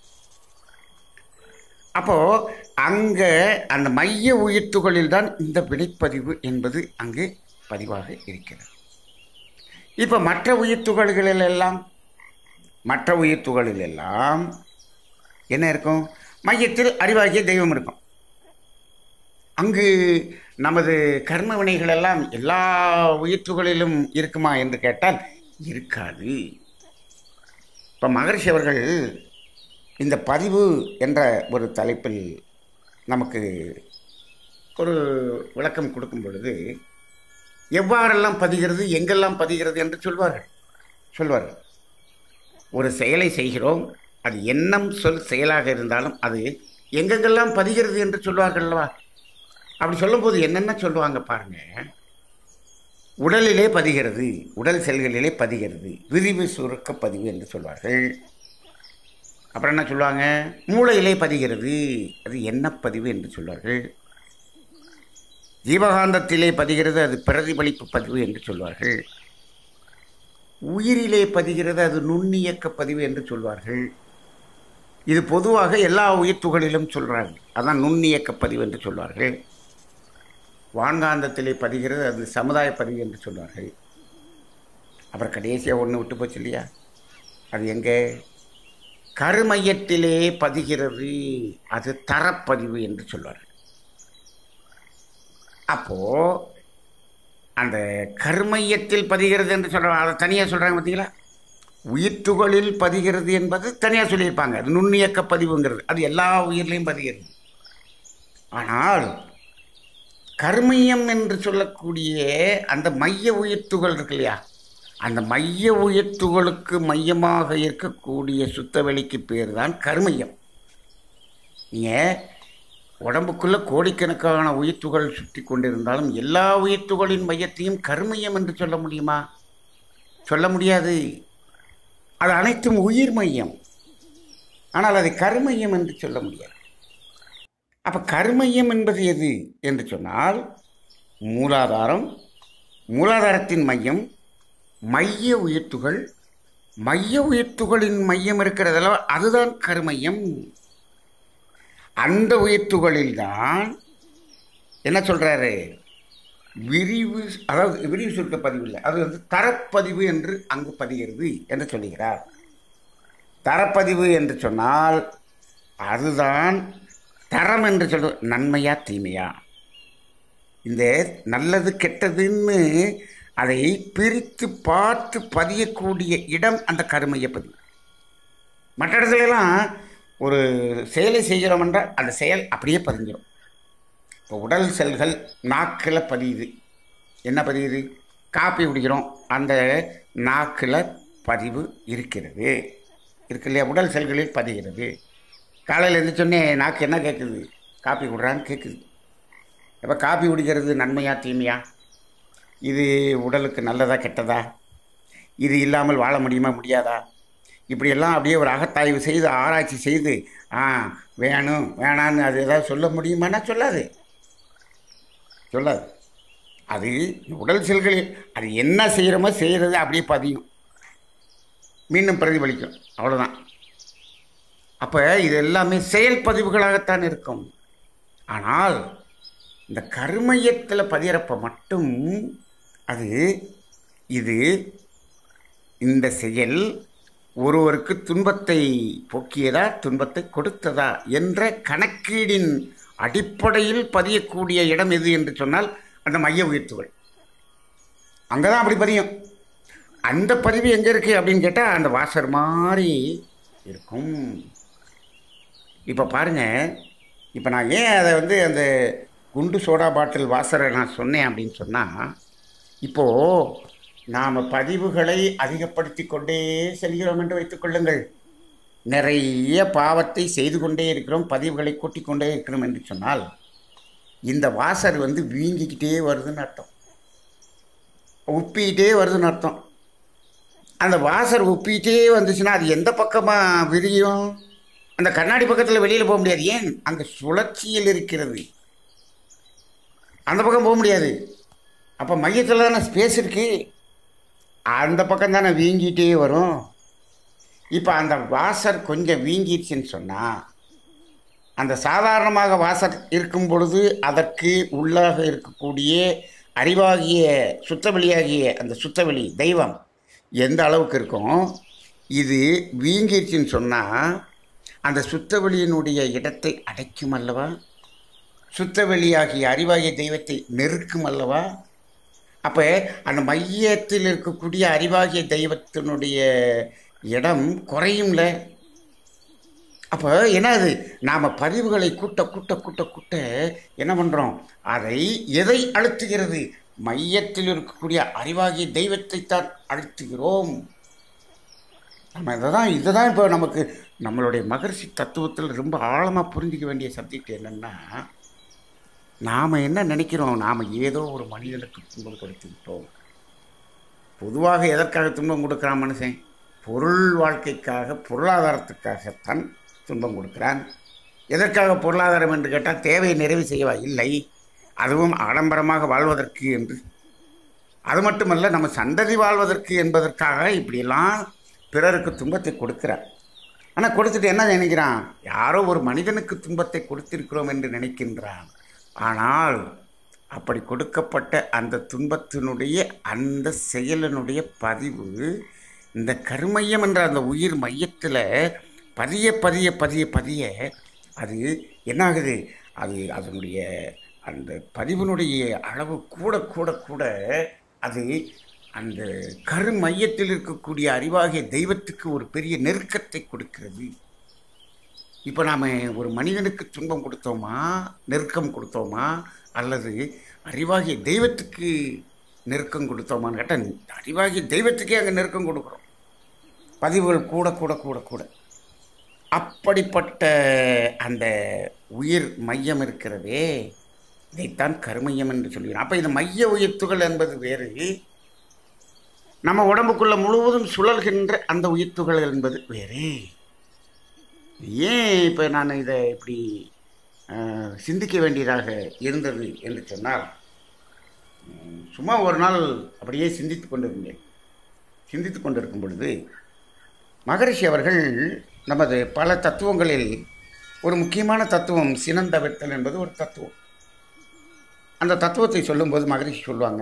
அப்போ அங்கே அந்த மைய உயிர்த்துகளில் தான் இந்த வினைப்பதிவு என்பது அங்கு பதிவாக இருக்கிறது இப்போ மற்ற உயிர்த்துகள்களில் எல்லாம் மற்ற உயிர்த்துகளில் எல்லாம் என்ன இருக்கும் மையத்தில் அறிவாகிய தெய்வம் இருக்கும் அங்கு நமது கர்ம வினைகள் எல்லாம் எல்லா உயிர்த்துகளிலும் இருக்குமா என்று கேட்டால் இருக்காது இப்போ மகரிஷி அவர்கள் இந்த பதிவு என்ற ஒரு தலைப்பில் நமக்கு ஒரு விளக்கம் கொடுக்கும் பொழுது எவ்வாறெல்லாம் பதிகிறது எங்கெல்லாம் பதிகிறது என்று சொல்வார்கள் சொல்வார்கள் ஒரு செயலை செய்கிறோம் அது எண்ணம் சொல் செயலாக இருந்தாலும் அது எங்கெங்கெல்லாம் பதிகிறது என்று சொல்வார்கள் அல்லவா அப்படி சொல்லும்போது என்னென்ன சொல்லுவாங்க பாருங்க உடலிலே பதிகிறது உடல் செல்களிலே பதிகிறது விரிவு சுருக்க பதிவு என்று சொல்வார்கள் அப்புறம் என்ன சொல்லுவாங்க மூளையிலே பதிகிறது அது எண்ணப்பதிவு என்று சொல்வார்கள் ஜீவகாந்தத்திலே பதிகிறது அது பிரதிபலிப்பு பதிவு என்று சொல்வார்கள் உயிரிலே பதிகிறது அது நுண்ணியக்க பதிவு என்று சொல்வார்கள் இது பொதுவாக எல்லா உயிர் துகளிலும் சொல்கிறாங்க அதான் நுண்ணியக்க பதிவு என்று சொல்வார்கள் வான்காந்தத்திலே பதிகிறது அது சமுதாய பதிவு என்று சொல்வார்கள் அப்புறம் கடைசியாக ஒன்று விட்டு போச்சு இல்லையா அது எங்கே கருமையத்திலே பதிகிறது அது தரப்பதிவு என்று சொல்வார்கள் அப்போ அந்த கருமையத்தில் பதிகிறது என்று சொல்கிறாங்க அதை தனியாக சொல்கிறாங்க பார்த்தீங்களா உயிர்த்துகளில் பதிகிறது என்பது தனியாக சொல்லியிருப்பாங்க அது நுண்ணியக்க பதிவுங்கிறது அது எல்லா உயிர்லையும் பதிகிறது ஆனால் கர்மியம் என்று சொல்லக்கூடிய அந்த மைய உயிர்த்துகள் இருக்கு இல்லையா அந்த மைய உயிர்த்துகளுக்கு மையமாக இருக்கக்கூடிய சுத்தவெளிக்கு பேர் தான் கருமையம் நீங்கள் உடம்புக்குள்ள கோடிக்கணக்கான உயிர்த்துகள் சுற்றி கொண்டிருந்தாலும் எல்லா உயிர்த்துகளின் மையத்தையும் கருமையம் என்று சொல்ல முடியுமா சொல்ல முடியாது அது அனைத்தும் உயிர் மையம் ஆனால் அதை கருமையம் என்று சொல்ல முடியாது அப்போ கருமையம் என்பது எது என்று சொன்னால் மூலாதாரம் மூலாதாரத்தின் மையம் மைய உயிர்த்துகள் மைய உயிர்த்துகளின் மையம் இருக்கிறதல்ல அதுதான் கருமையம் அந்த உயிர்த்துகளில்தான் என்ன சொல்கிறாரு விரிவு அதாவது விரிவு சுருக்க பதிவு இல்லை அது வந்து தரப்பதிவு என்று அங்கு பதிகிறது என்று சொல்லுகிறார் தரப்பதிவு என்று சொன்னால் அதுதான் தரம் என்று சொல்ற நன்மையா தீமையா இந்த நல்லது கெட்டதுன்னு அதை பிரித்து பார்த்து பதியக்கூடிய இடம் அந்த கருமைய பதிவு மற்ற இடத்துலலாம் ஒரு செயலை செய்கிறோம் என்றால் அந்த செயல் அப்படியே பதிஞ்சிடும் இப்போ உடல் செல்கள் நாக்கில் பதியுது என்ன பதியுது காப்பி குடிக்கிறோம் அந்த நாக்கில் பதிவு இருக்கிறது இருக்கு இல்லையா உடல் செல்களில் பதிகிறது காலையில் எழுந்திரிச்சோடனே நாக்கு என்ன கேட்குது காப்பி குடுறான்னு கேட்குது இப்போ காப்பி குடிக்கிறது நன்மையா தீமையா இது உடலுக்கு நல்லதா கெட்டதா இது இல்லாமல் வாழ முடியுமா முடியாதா இப்படியெல்லாம் அப்படியே ஒரு அகத்தாய்வு செய்து ஆராய்ச்சி செய்து ஆ வேணும் வேணான்னு அது ஏதாவது சொல்ல முடியுமானா சொல்லாது சொல்லாது அது உடல் செல்களில் அது என்ன செய்கிறோமோ செய்கிறது அப்படியே பதியும் மீண்டும் பிரதிபலிக்கும் அவ்வளோதான் அப்போ இது எல்லாமே செயல் பதிவுகளாகத்தான் இருக்கும் ஆனால் இந்த கருமையத்தில் பதியறப்ப மட்டும் அது இது இந்த செயல் ஒருவருக்கு துன்பத்தை போக்கியதா துன்பத்தை கொடுத்ததா என்ற கணக்கீடின் அடிப்படையில் பதியக்கூடிய இடம் எது என்று சொன்னால் அந்த மைய உயிர்த்துகள் அங்கே தான் அப்படி பதியும் அந்த பதிவு எங்கே இருக்குது அப்படின்னு கேட்டால் அந்த வாசர் மாதிரி இருக்கும் இப்போ பாருங்கள் இப்போ நான் ஏன் அதை வந்து அந்த குண்டு சோடா பாட்டில் வாசரை நான் சொன்னேன் அப்படின்னு சொன்னால் இப்போது நாம் பதிவுகளை அதிகப்படுத்தி கொண்டே செல்கிறோம் என்று வைத்துக்கொள்ளுங்கள் நிறைய பாவத்தை செய்து கொண்டே இருக்கிறோம் பதிவுகளை கூட்டிக் கொண்டே இருக்கிறோம் என்று சொன்னால் இந்த வாசர் வந்து வீங்கிக்கிட்டே வருதுன்னு அர்த்தம் உப்பிக்கிட்டே வருதுன்னு அர்த்தம் அந்த வாசர் உப்பிக்கிட்டே வந்துச்சுன்னா அது எந்த பக்கமாக விரியும் அந்த கண்ணாடி பக்கத்தில் வெளியில் போக முடியாது ஏன் அங்கே சுழற்சியில் இருக்கிறது அந்த பக்கம் போக முடியாது அப்போ மையத்தில் தானே ஸ்பேஸ் இருக்கு அந்த பக்கம் தானே வீங்கிட்டே வரும் இப்போ அந்த வாசர் கொஞ்சம் வீங்கிடுச்சுன்னு சொன்னால் அந்த சாதாரணமாக வாசர் இருக்கும் பொழுது அதற்கு உள்ளாக இருக்கக்கூடிய அறிவாகிய சுத்தவெளியாகிய அந்த சுத்தவெளி தெய்வம் எந்த அளவுக்கு இருக்கும் இது வீங்கிருச்சுன்னு சொன்னால் அந்த சுத்தவெளியினுடைய இடத்தை அடைக்கும் அல்லவா சுத்தவெளியாகிய அறிவாகிய தெய்வத்தை நெருக்கும் அல்லவா அப்போ அந்த மையத்தில் இருக்கக்கூடிய அறிவாகிய தெய்வத்தினுடைய இடம் குறையும்ல அப்போ என்னது நாம் பதிவுகளை கூட்ட கூட்ட கூட்ட கூட்ட என்ன பண்ணுறோம் அதை எதை அழுத்துகிறது மையத்தில் இருக்கக்கூடிய அறிவாகிய தெய்வத்தை தான் அழுத்துகிறோம் நம்ம இதை தான் இதை தான் இப்போ நமக்கு நம்மளுடைய மகர்ஷி தத்துவத்தில் ரொம்ப ஆழமாக புரிஞ்சிக்க வேண்டிய சப்ஜெக்ட் என்னென்னா நாம் என்ன நினைக்கிறோம் நாம் ஏதோ ஒரு மனிதனுக்கு துன்பம் கொடுத்து விட்டோம் பொதுவாக எதற்காக துன்பம் கொடுக்குறான் மனுஷன் பொருள் வாழ்க்கைக்காக பொருளாதாரத்துக்காகத்தான் துன்பம் கொடுக்குறான் எதற்காக பொருளாதாரம் என்று கேட்டால் தேவையை நிறைவு செய்யவா இல்லை அதுவும் ஆடம்பரமாக வாழ்வதற்கு என்று அது மட்டுமல்ல நம்ம சந்ததி வாழ்வதற்கு என்பதற்காக இப்படியெல்லாம் பிறருக்கு துன்பத்தை கொடுக்கிறார் ஆனால் கொடுத்துட்டு என்ன நினைக்கிறான் யாரோ ஒரு மனிதனுக்கு துன்பத்தை கொடுத்திருக்கிறோம் என்று நினைக்கின்றான் ஆனால் அப்படி கொடுக்கப்பட்ட அந்த துன்பத்தினுடைய அந்த செயலினுடைய பதிவு இந்த கருமையம் என்ற அந்த உயிர் மையத்தில் பதிய பதிய பதிய பதிய அது என்னாகுது அது அதனுடைய அந்த பதிவினுடைய அளவு கூட கூட கூட அது அந்த கரு மையத்தில் இருக்கக்கூடிய அறிவாகிய தெய்வத்துக்கு ஒரு பெரிய நெருக்கத்தை கொடுக்கிறது இப்போ நாம் ஒரு மனிதனுக்கு துன்பம் கொடுத்தோமா நெருக்கம் கொடுத்தோமா அல்லது அறிவாகிய தெய்வத்துக்கு நெருக்கம் கொடுத்தோமான்னு கேட்டால் அறிவாகிய தெய்வத்துக்கே அங்கே நெருக்கம் கொடுக்குறோம் பதிவுகள் கூட கூட கூட கூட அப்படிப்பட்ட அந்த உயிர் மையம் இருக்கிறதே இதைத்தான் கருமையம் என்று சொல்கிறோம் அப்போ இந்த மைய உயிர்த்துகள் என்பது வேறு நம்ம உடம்புக்குள்ள முழுவதும் சுழல்கின்ற அந்த உயிர்த்துகள் என்பது வேறு ஏன் இப்போ நான் இதை இப்படி அஹ், சிந்திக்க வேண்டியதாக இருந்தது என்று சொன்னால் உம், சும்மா ஒரு நாள் அப்படியே சிந்தித்து கொண்டிருந்தேன் சிந்தித்து கொண்டிருக்கும் பொழுது மகரிஷி அவர்கள் நமது பல தத்துவங்களில் ஒரு முக்கியமான தத்துவம் சினந்தவித்தல் என்பது ஒரு தத்துவம் அந்த தத்துவத்தை சொல்லும்போது மகரிஷி சொல்லுவாங்க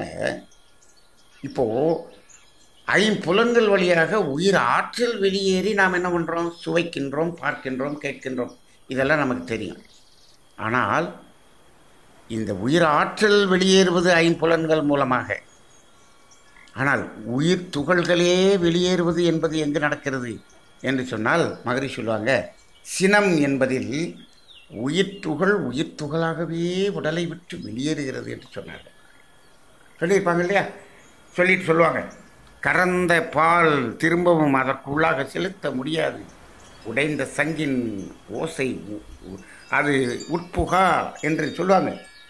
இப்போது ஐம்புலன்கள் வழியாக உயிர் ஆற்றல் வெளியேறி நாம் என்ன பண்ணுறோம் சுவைக்கின்றோம் பார்க்கின்றோம் கேட்கின்றோம் இதெல்லாம் நமக்கு தெரியும் ஆனால் இந்த உயிர் ஆற்றல் வெளியேறுவது ஐம்புலன்கள் மூலமாக ஆனால் உயிர் துகள்களே வெளியேறுவது என்பது எங்கு நடக்கிறது என்று சொன்னால் மகரி சொல்லுவாங்க சினம் என்பதில் உயிர் துகள் உயிர் துகளாகவே உடலை விட்டு வெளியேறுகிறது என்று சொன்னாங்க சொல்லியிருப்பாங்க இல்லையா சொல்லிட்டு சொல்லுவாங்க கறந்த பால் திரும்பவும் அதற்குள்ளாக செலுத்த முடியாது உடைந்த சங்கின் ஓசை உ- உ- அது உட்புகா என்று சொல்லுவாங்க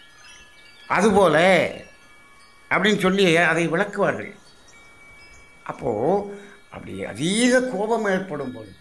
அதுபோல அப்படின்னு சொல்லி அதை விளக்குவார்கள் அப்போது அப்படி அதீத கோபம் ஏற்படும் பொழுது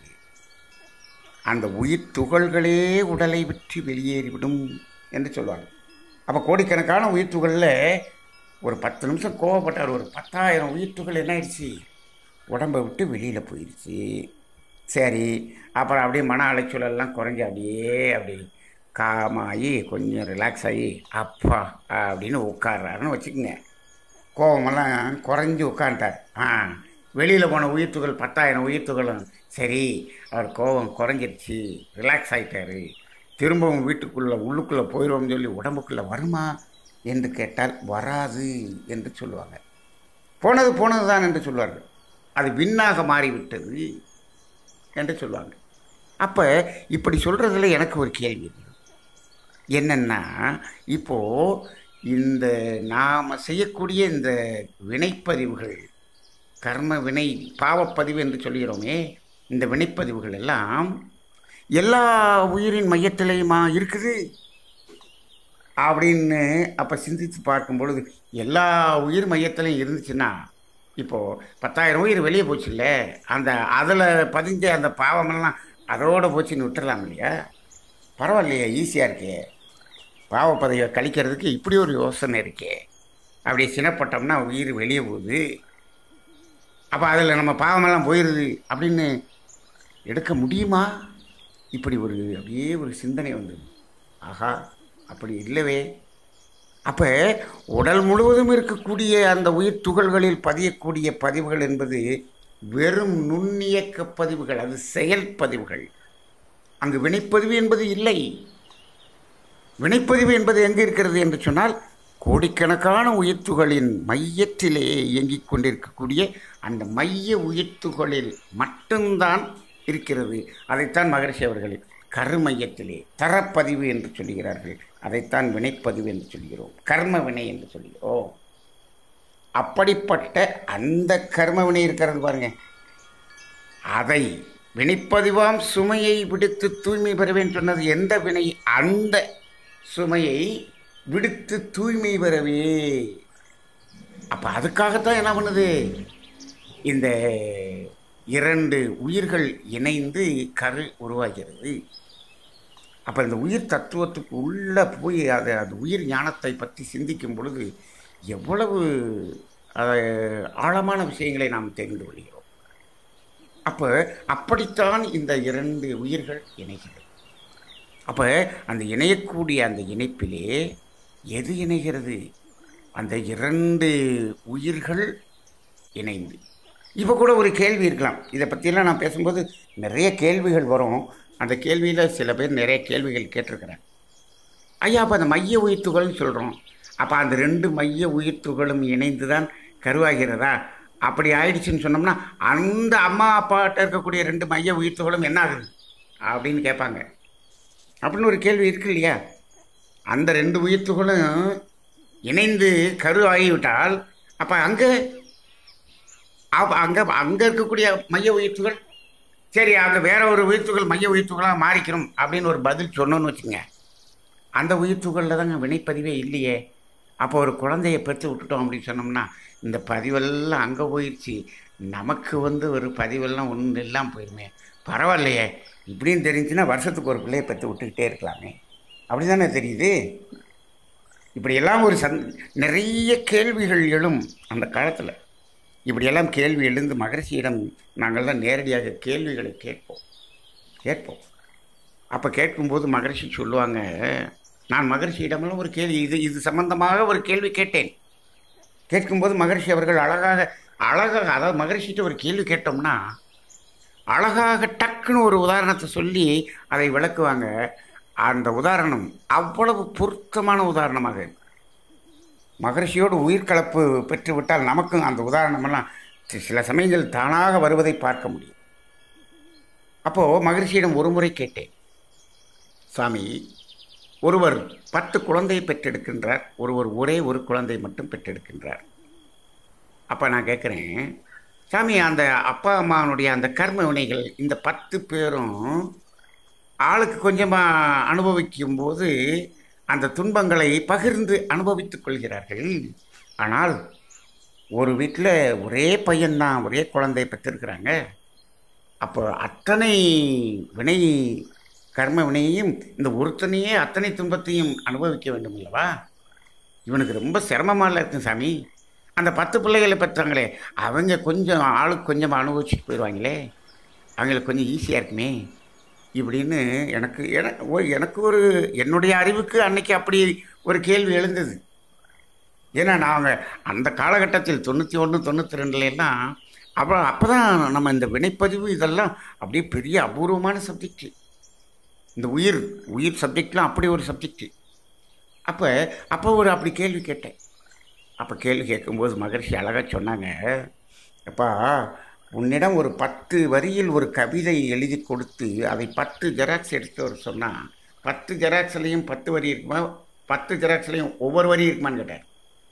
அந்த உயிர் துகள்களே உடலை விட்டு வெளியேறிவிடும் என்று சொல்லுவாங்க அப்போ கோடிக்கணக்கான உயிர் துகளில் ஒரு பத்து நிமிஷம் கோவப்பட்டார் ஒரு பத்தாயிரம் உயிர் துகள் என்ன ஆயிடுச்சு உடம்பை விட்டு வெளியில் போயிடுச்சு சரி அப்புறம் அப்படியே மன அலைச்சல் எல்லாம் குறைஞ்சி அப்படியே அப்படி காமாகி கொஞ்சம் ரிலாக்ஸ் ஆகி அப்பா அப்படின்னு உட்கார்றாருன்னு வச்சுக்கோங்க கோவமெல்லாம் குறைஞ்சி உட்காந்துட்டார் ஆ வெளியில் போன உயிர்த்துகள் பத்தாயிரம் உயிர்த்துகளும் சரி அவர் கோபம் குறைஞ்சிருச்சு ரிலாக்ஸ் ஆகிட்டாரு திரும்பவும் வீட்டுக்குள்ளே உள்ளுக்குள்ளே போயிடுவோம்னு சொல்லி உடம்புக்குள்ளே வருமா என்று கேட்டால் வராது என்று சொல்லுவாங்க போனது போனது தான் என்று சொல்வார்கள் அது விண்ணாக மாறிவிட்டது என்று சொல்லுவாங்க அப்போ இப்படி சொல்கிறதுல எனக்கு ஒரு கேள்வி இருக்கு என்னென்னா இப்போது இந்த நாம் செய்யக்கூடிய இந்த வினைப்பதிவுகள் கர்ம வினை பாவப்பதிவு என்று சொல்கிறோமே இந்த வினைப்பதிவுகள் எல்லாம் எல்லா உயிரின் மையத்திலையுமா இருக்குது அப்படின்னு அப்போ சிந்தித்து பார்க்கும் பொழுது எல்லா உயிர் மையத்திலையும் இருந்துச்சுன்னா இப்போது பத்தாயிரம் உயிர் வெளியே போச்சுல்ல அந்த அதில் பதிஞ்ச அந்த பாவமெல்லாம் அதோட போச்சுன்னு விட்டுறலாம் இல்லையா பரவாயில்லையே ஈஸியாக இருக்கே பாவப்பதவியை கழிக்கிறதுக்கு இப்படி ஒரு யோசனை இருக்கே அப்படி சினப்பட்டோம்னா உயிர் வெளியே போகுது அப்போ அதில் நம்ம பாவமெல்லாம் போயிடுது அப்படின்னு எடுக்க முடியுமா இப்படி ஒரு அப்படியே ஒரு சிந்தனை வந்தது ஆஹா அப்படி இல்லவே அப்போ உடல் முழுவதும் இருக்கக்கூடிய அந்த உயிர் துகள்களில் பதியக்கூடிய பதிவுகள் என்பது வெறும் நுண்ணியக்க பதிவுகள் அது செயல் பதிவுகள் அங்கு வினைப்பதிவு என்பது இல்லை வினைப்பதிவு என்பது எங்கே இருக்கிறது என்று சொன்னால் கோடிக்கணக்கான உயிர்த்துகளின் மையத்திலே இயங்கிக் கொண்டிருக்கக்கூடிய அந்த மைய உயிர்த்துகளில் மட்டும்தான் இருக்கிறது அதைத்தான் மகரிஷி அவர்கள் கருமையத்திலே தரப்பதிவு என்று சொல்கிறார்கள் அதைத்தான் வினைப்பதிவு என்று சொல்கிறோம் கர்ம வினை என்று சொல்கிறோம் அப்படிப்பட்ட அந்த கர்ம வினை இருக்கிறது பாருங்க அதை வினைப்பதிவாம் சுமையை விடுத்து தூய்மை பெறுவேன் சொன்னது எந்த வினை அந்த சுமையை விடுத்து தூய்மை பெறவே அப்போ அதுக்காகத்தான் என்ன பண்ணுது இந்த இரண்டு உயிர்கள் இணைந்து கரு உருவாகிறது அப்போ இந்த உயிர் தத்துவத்துக்கு உள்ளே போய் அதை அந்த உயிர் ஞானத்தை பற்றி சிந்திக்கும் பொழுது எவ்வளவு அஹ், ஆழமான விஷயங்களை நாம் தெரிந்து கொள்கிறோம் அப்போ அப்படித்தான் இந்த இரண்டு உயிர்கள் இணைகிறது அப்போ அந்த இணையக்கூடிய அந்த இணைப்பிலே எது இணைகிறது அந்த இரண்டு உயிர்கள் இணைந்து இப்போ கூட ஒரு கேள்வி இருக்கலாம் இதை பற்றியெல்லாம் நான் பேசும்போது நிறைய கேள்விகள் வரும் அந்த கேள்வியில் சில பேர் நிறைய கேள்விகள் கேட்டிருக்கிறாங்க ஐயா அப்போ அந்த மைய உயிர்த்துகள்னு சொல்கிறோம் அப்போ அந்த ரெண்டு மைய உயிர்த்துகளும் இணைந்து தான் கருவாகிறதா அப்படி ஆயிடுச்சுன்னு சொன்னோம்னா அந்த அம்மா அப்பாட்ட இருக்கக்கூடிய ரெண்டு மைய உயிர்த்துகளும் என்ன ஆகுது அப்படின்னு கேட்பாங்க அப்படின்னு ஒரு கேள்வி இருக்கு இல்லையா அந்த ரெண்டு உயிர்த்துகளும் இணைந்து கரு ஆகிவிட்டால் அப்போ அங்கே அப்போ அங்கே அங்கே இருக்கக்கூடிய மைய உயிர்த்துகள் சரி அங்கே வேற ஒரு உயிர்த்துகள் மைய உயிர்த்துகளாக மாறிக்கணும் அப்படின்னு ஒரு பதில் சொன்னோன்னு வச்சுங்க அந்த உயிர்த்துகளில் தாங்க வினைப்பதிவே இல்லையே அப்போ ஒரு குழந்தைய பெற்று விட்டுட்டோம் அப்படின்னு சொன்னோம்னா இந்த பதிவெல்லாம் அங்கே போயிடுச்சு நமக்கு வந்து ஒரு பதிவெல்லாம் ஒன்றும் இல்லாமல் போயிருமே பரவாயில்லையே இப்படின்னு தெரிஞ்சுன்னா வருஷத்துக்கு ஒரு பிள்ளையை பெற்று விட்டுக்கிட்டே இருக்கலாமே அப்படி தானே தெரியுது இப்படியெல்லாம் ஒரு சந் நிறைய கேள்விகள் எழும் அந்த காலத்தில் இப்படியெல்லாம் கேள்வி எழுந்து மகரிஷியிடம் நாங்கள்லாம் நேரடியாக கேள்விகளை கேட்போம் கேட்போம் அப்போ கேட்கும்போது மகரிஷி சொல்லுவாங்க நான் மகரிஷியிடமெல்லாம் ஒரு கேள்வி இது இது சம்பந்தமாக ஒரு கேள்வி கேட்டேன் கேட்கும்போது மகரிஷி அவர்கள் அழகாக அழகாக அதாவது மகரிஷிட்ட ஒரு கேள்வி கேட்டோம்னா அழகாக டக்குன்னு ஒரு உதாரணத்தை சொல்லி அதை விளக்குவாங்க அந்த உதாரணம் அவ்வளவு பொருத்தமான உதாரணமாக இருக்கும். மகரிஷியோடு உயிர்கலப்பு பெற்றுவிட்டால் நமக்கும் அந்த உதாரணமெல்லாம் சி- சில சமயங்கள் தானாக வருவதை பார்க்க முடியும் அப்போது மகரிஷியிடம் ஒரு முறை கேட்டேன் சாமி ஒருவர் பத்து குழந்தையை பெற்றெடுக்கின்றார் ஒருவர் ஒரே ஒரு குழந்தை மட்டும் பெற்றெடுக்கின்றார் அப்போ நான் கேட்குறேன் சாமி அந்த அப்பா அம்மாவனுடைய அந்த கர்ம வினைகள் இந்த பத்து பேரும் ஆளுக்கு கொஞ்சமாக அனுபவிக்கும் போது அந்த துன்பங்களை பகிர்ந்து அனுபவித்துக் கொள்கிறார்கள் ஆனால் ஒரு வீட்டில் ஒரே பையன்தான் ஒரே குழந்தை பெற்றிருக்கிறாங்க அப்போ அத்தனை வினை கர்ம வினையையும் இந்த ஒருத்தனையே அத்தனை துன்பத்தையும் அனுபவிக்க வேண்டும் அல்லவா இவனுக்கு ரொம்ப சிரமமாக இருக்கும் சாமி அந்த பத்து பிள்ளைகளை பெற்றாங்களே அவங்க கொஞ்சம் ஆளுக்கு கொஞ்சம் அனுபவிச்சுட்டு போயிடுவாங்களே அவங்களுக்கு கொஞ்சம் ஈஸியாக இருக்குமே இப்படின்னு எனக்கு எனக்கு ஒரு- எனக்கு ஒரு என்னுடைய அறிவுக்கு அன்னைக்கு அப்படி ஒரு கேள்வி எழுந்தது ஏன்னா நாங்கள் அந்த காலகட்டத்தில் தொண்ணூற்றி ஒன்று தொண்ணூற்றி ரெண்டுலாம் அப்போ அப்போ தான் நம்ம இந்த வினைப்பதிவு இதெல்லாம் அப்படியே பெரிய அபூர்வமான சப்ஜெக்ட் இந்த உயிர் உயிர் சப்ஜெக்ட்லாம் அப்படி ஒரு சப்ஜெக்ட் அப்போ அப்போ ஒரு அப்படி கேள்வி கேட்டேன் அப்போ கேள்வி கேட்கும்போது மகரிஷி அழகாக சொன்னாங்க அப்பா உன்னிடம் ஒரு பத்து வரியில் ஒரு கவிதை எழுதி கொடுத்து அதை பத்து ஜெராக்ஸ் எடுத்து வர சொன்னால் பத்து ஜெராக்ஸ்லேயும் பத்து வரி இருக்குமா பத்து ஜெராக்ஸ்லேயும் ஒவ்வொரு வரி இருக்குமான்னு கேட்டார்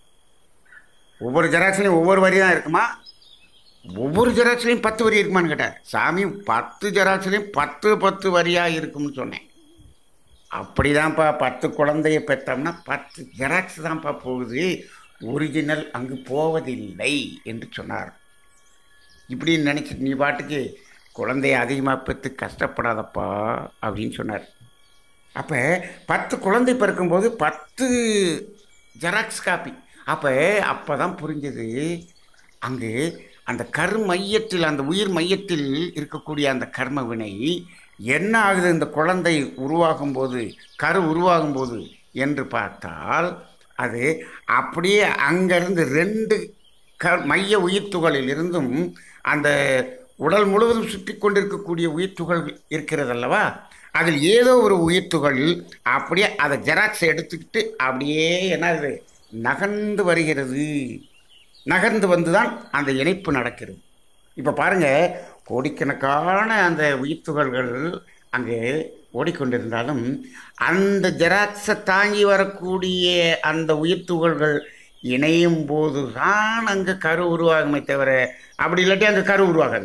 ஒவ்வொரு ஜெராக்ஸ்லேயும் ஒவ்வொரு வரி தான் இருக்குமா ஒவ்வொரு ஜெராக்ஸ்லேயும் பத்து வரி இருக்குமான்னு கேட்டார் சாமி பத்து ஜெராக்ஸ்லேயும் பத்து பத்து வரியாக இருக்கும்னு சொன்னேன் அப்படிதான்ப்பா பத்து குழந்தைய பெற்றோம்னா பத்து ஜெராக்ஸ் தான்ப்பா போகுது ஒரிஜினல் அங்கு போவதில்லை என்று சொன்னார் இப்படின்னு நினச்சி நீ பாட்டுக்கு குழந்தைய அதிகமாக பெற்று கஷ்டப்படாதப்பா அப்படின்னு சொன்னார் அப்போ பத்து குழந்தை பிறக்கும்போது பத்து ஜெராக்ஸ் காப்பி அப்போ அப்போ தான் புரிஞ்சது அங்கு அந்த கரு மையத்தில் அந்த உயிர் மையத்தில் இருக்கக்கூடிய அந்த கர்ம வினை என்ன ஆகுது இந்த குழந்தை உருவாகும் போது கரு உருவாகும் போது என்று பார்த்தால் அது அப்படியே அங்கிருந்து ரெண்டு க மைய உயிர்த்துகளில் இருந்தும் அந்த உடல் முழுவதும் சுற்றி கொண்டிருக்கக்கூடிய உயிர்த்துகள் இருக்கிறது அல்லவா அதில் ஏதோ ஒரு உயிர்த்துகள் அப்படியே அதை ஜெராக்ஸ் எடுத்துக்கிட்டு அப்படியே என்ன ஆகுது நகர்ந்து வருகிறது நகர்ந்து வந்து தான் அந்த இணைப்பு நடக்கிறது இப்போ பாருங்கள் கோடிக்கணக்கான அந்த உயிர்த்துகள்கள் அங்கே ஓடிக்கொண்டிருந்தாலும் அந்த ஜெராக்ஸை தாங்கி வரக்கூடிய அந்த உயிர்த்துகள்கள் இணையும் போது தான் அங்கே கரு உருவாகுமே தவிர அப்படி இல்லாட்டி அங்கே கரு உருவாகாது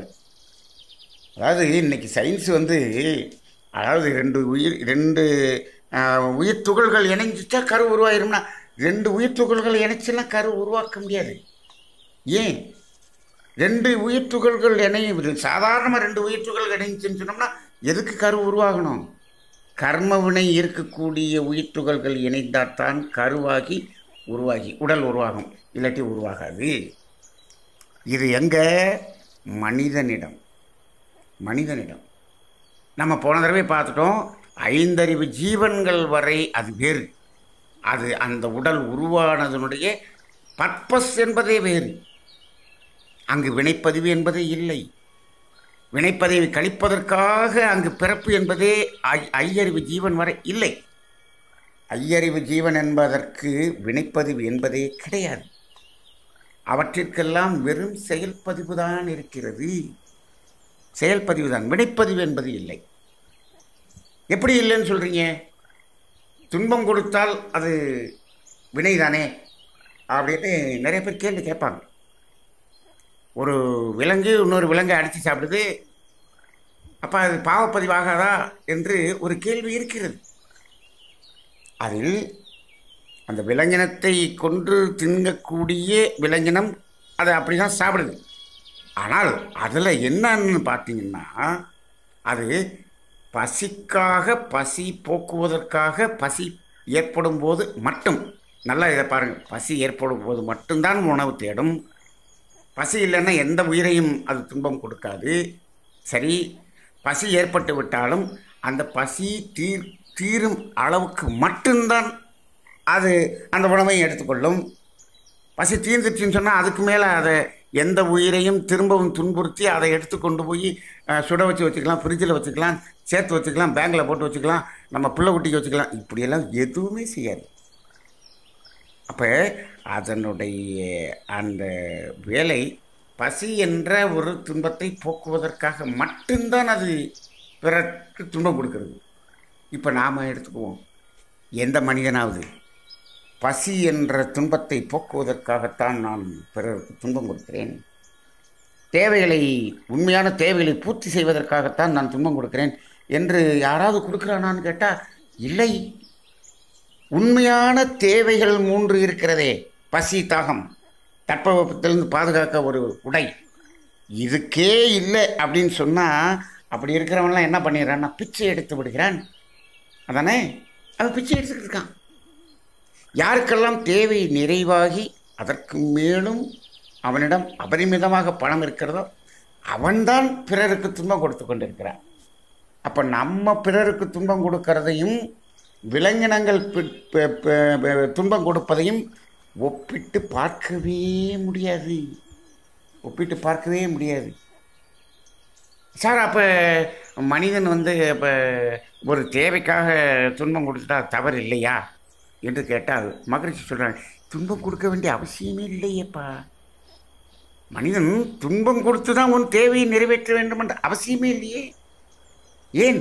அதாவது இன்னைக்கு சயின்ஸ் வந்து அதாவது ரெண்டு உயிர் ரெண்டு ஆஹ், உயிர் துகள்கள் இணைஞ்சிட்டா கரு உருவாயிரும்னா ரெண்டு உயிர் துகள்கள் இணைச்சுலாம் கரு உருவாக்க முடியாது ஏன் ரெண்டு உயிர் துகள்கள் இணையும் சாதாரணமாக ரெண்டு உயிர் துகள்கள் இணைஞ்சுன்னு சொன்னோம்னா எதுக்கு கரு உருவாகணும் கர்ம வினை இருக்கக்கூடிய உயிர் துகள்கள் இணைந்தால்தான் கருவாகி உருவாகி உடல் உருவாகும் இல்லாட்டி உருவாகாது இது எங்க மனிதனிடம் மனிதனிடம் நம்ம போன தடவை பார்த்துட்டோம் ஐந்தறிவு ஜீவன்கள் வரை அது வேறு அது அந்த உடல் உருவானதனுடைய பர்பஸ் என்பதே வேறு அங்கு வினைப்பதிவு என்பதே இல்லை வினைப்பதிவை கழிப்பதற்காக அங்கு பிறப்பு என்பதே ஐ- ஐயறிவு ஜீவன் வரை இல்லை ஐயறிவு ஜீவன் என்பதற்கு வினைப்பதிவு என்பதே கிடையாது அவற்றிற்கெல்லாம் வெறும் செயல்பதிவு தான் இருக்கிறது செயல்பதிவு தான் வினைப்பதிவு என்பது இல்லை எப்படி இல்லைன்னு சொல்கிறீங்க துன்பம் கொடுத்தால் அது வினைதானே அப்படின்னு நிறைய பேர் கேள்வி கேட்பாங்க ஒரு விலங்கு இன்னொரு விலங்கை அடித்து சாப்பிடுது அப்போ அது பாவப்பதிவாகாதா என்று ஒரு கேள்வி இருக்கிறது அதில் அந்த விலங்கினத்தை கொன்று திங்கக்கூடிய விலங்கினம் அதை அப்படி தான் சாப்பிடுது ஆனால் அதில் என்னன்னு பார்த்தீங்கன்னா அது பசிக்காக பசி போக்குவதற்காக பசி ஏற்படும் போது மட்டும் நல்லா இதை பாருங்கள் பசி ஏற்படும் போது மட்டும்தான் உணவு தேடும் பசி இல்லைன்னா எந்த உயிரையும் அது துன்பம் கொடுக்காது சரி பசி ஏற்பட்டு விட்டாலும் அந்த பசி தீர் தீரும் அளவுக்கு மட்டும்தான் அது அந்த உணவை எடுத்துக்கொள்ளும் பசி தீர்ந்துச்சுன்னு சொன்னால் அதுக்கு மேலே அதை எந்த உயிரையும் திரும்பவும் துன்புறுத்தி அதை எடுத்து கொண்டு போய் அஹ், சுட வச்சு வச்சுக்கலாம் ஃப்ரிட்ஜில் வச்சுக்கலாம் சேர்த்து வச்சுக்கலாம் பேங்கில் போட்டு வச்சுக்கலாம் நம்ம பிள்ளை குட்டிக்கு வச்சுக்கலாம் இப்படியெல்லாம் எதுவுமே செய்யாது அப்போ அதனுடைய அந்த வேலை பசி என்ற ஒரு துன்பத்தை போக்குவதற்காக மட்டும்தான் அது பிறருக்கு துன்பம் கொடுக்கிறது இப்போ நாம் எடுத்துக்குவோம் எந்த மனிதனாவது பசி என்ற துன்பத்தை போக்குவதற்காகத்தான் நான் பிறருக்கு துன்பம் கொடுக்கிறேன் தேவைகளை உண்மையான தேவைகளை பூர்த்தி செய்வதற்காகத்தான் நான் துன்பம் கொடுக்கிறேன் என்று யாராவது கொடுக்குறானான்னு கேட்டால் இல்லை உண்மையான தேவைகள் மூன்று இருக்கிறதே பசி தாகம் தட்பவெப்பத்திலிருந்து பாதுகாக்க ஒரு உடை இதுக்கே இல்லை அப்படின்னு சொன்னால் அப்படி இருக்கிறவன்லாம் என்ன பண்ணிடுறான்னா பிச்சை எடுத்து விடுகிறான் அதானே அவன் பிச்சை எடுத்துக்கிட்டு இருக்கான் யாருக்கெல்லாம் தேவை நிறைவாகி அதற்கு மேலும் அவனிடம் அபரிமிதமாக பணம் இருக்கிறதோ அவன்தான் பிறருக்கு துன்பம் கொடுத்து கொண்டிருக்கிறான் அப்போ நம்ம பிறருக்கு துன்பம் கொடுக்கறதையும் விலங்கினங்கள் பி- ப- ப- ப- துன்பம் கொடுப்பதையும் ஒப்பிட்டு பார்க்கவே முடியாது ஒப்பிட்டு பார்க்கவே முடியாது சார் அப்போ மனிதன் வந்து இப்போ ஒரு தேவைக்காக துன்பம் கொடுத்துட்டா தவறு இல்லையா என்று கேட்டால் மகிழ்ச்சி சொல்கிறாங்க துன்பம் கொடுக்க வேண்டிய அவசியமே இல்லையேப்பா மனிதன் துன்பம் கொடுத்து தான் உன் தேவையை நிறைவேற்ற வேண்டும் என்ற அவசியமே இல்லையே ஏன்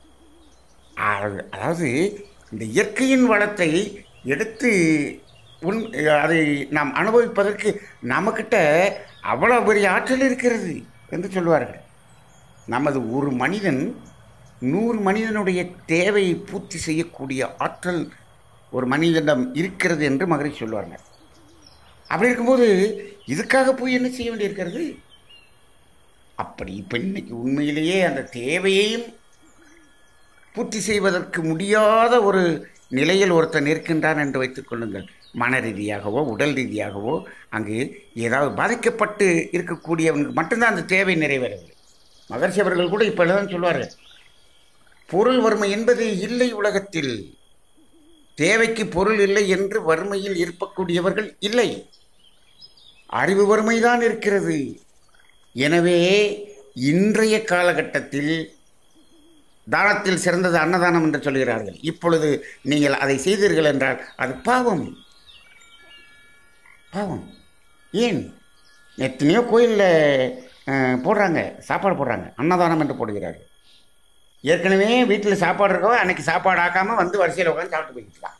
அது- அதாவது இந்த இயற்கையின் வளத்தை எடுத்து உன் அதை நாம் அனுபவிப்பதற்கு நம்மக்கிட்ட அவ்வளோ பெரிய ஆற்றல் இருக்கிறது என்று சொல்வார்கள் நமது ஒரு மனிதன் நூறு மனிதனுடைய தேவையை பூர்த்தி செய்யக்கூடிய ஆற்றல் ஒரு மனிதனிடம் இருக்கிறது என்று மகிழ்ச்சி சொல்வார்கள் அப்படி இருக்கும்போது இதுக்காக போய் என்ன செய்ய வேண்டியிருக்கிறது அப்படி இப்போ இன்னைக்கு உண்மையிலேயே அந்த தேவையையும் பூர்த்தி செய்வதற்கு முடியாத ஒரு நிலையில் ஒருத்தன் இருக்கின்றான் என்று வைத்துக் கொள்ளுங்கள் மன ரீதியாகவோ உடல் ரீதியாகவோ அங்கு ஏதாவது பாதிக்கப்பட்டு இருக்கக்கூடியவனுக்கு மட்டும்தான் அந்த தேவை நிறைவேறவில்லை மகர்ஷி அவர்கள் கூட இப்போ தான் சொல்வார்கள் பொருள் வறுமை என்பது இல்லை உலகத்தில் தேவைக்கு பொருள் இல்லை என்று வறுமையில் இருக்கக்கூடியவர்கள் இல்லை அறிவு வறுமைதான் இருக்கிறது எனவே இன்றைய காலகட்டத்தில் தானத்தில் சிறந்தது அன்னதானம் என்று சொல்கிறார்கள் இப்பொழுது நீங்கள் அதை செய்தீர்கள் என்றால் அது பாவம் பாவம் ஏன் எத்தனையோ கோயிலில் போடுறாங்க சாப்பாடு போடுறாங்க அன்னதானம் என்று போடுகிறார்கள் ஏற்கனவே வீட்டில் சாப்பாடு இருக்கோ அன்னைக்கு சாப்பாடு ஆக்காமல் வந்து வரிசையில் உட்காந்து சாப்பிட்டு போய்க்கலாம்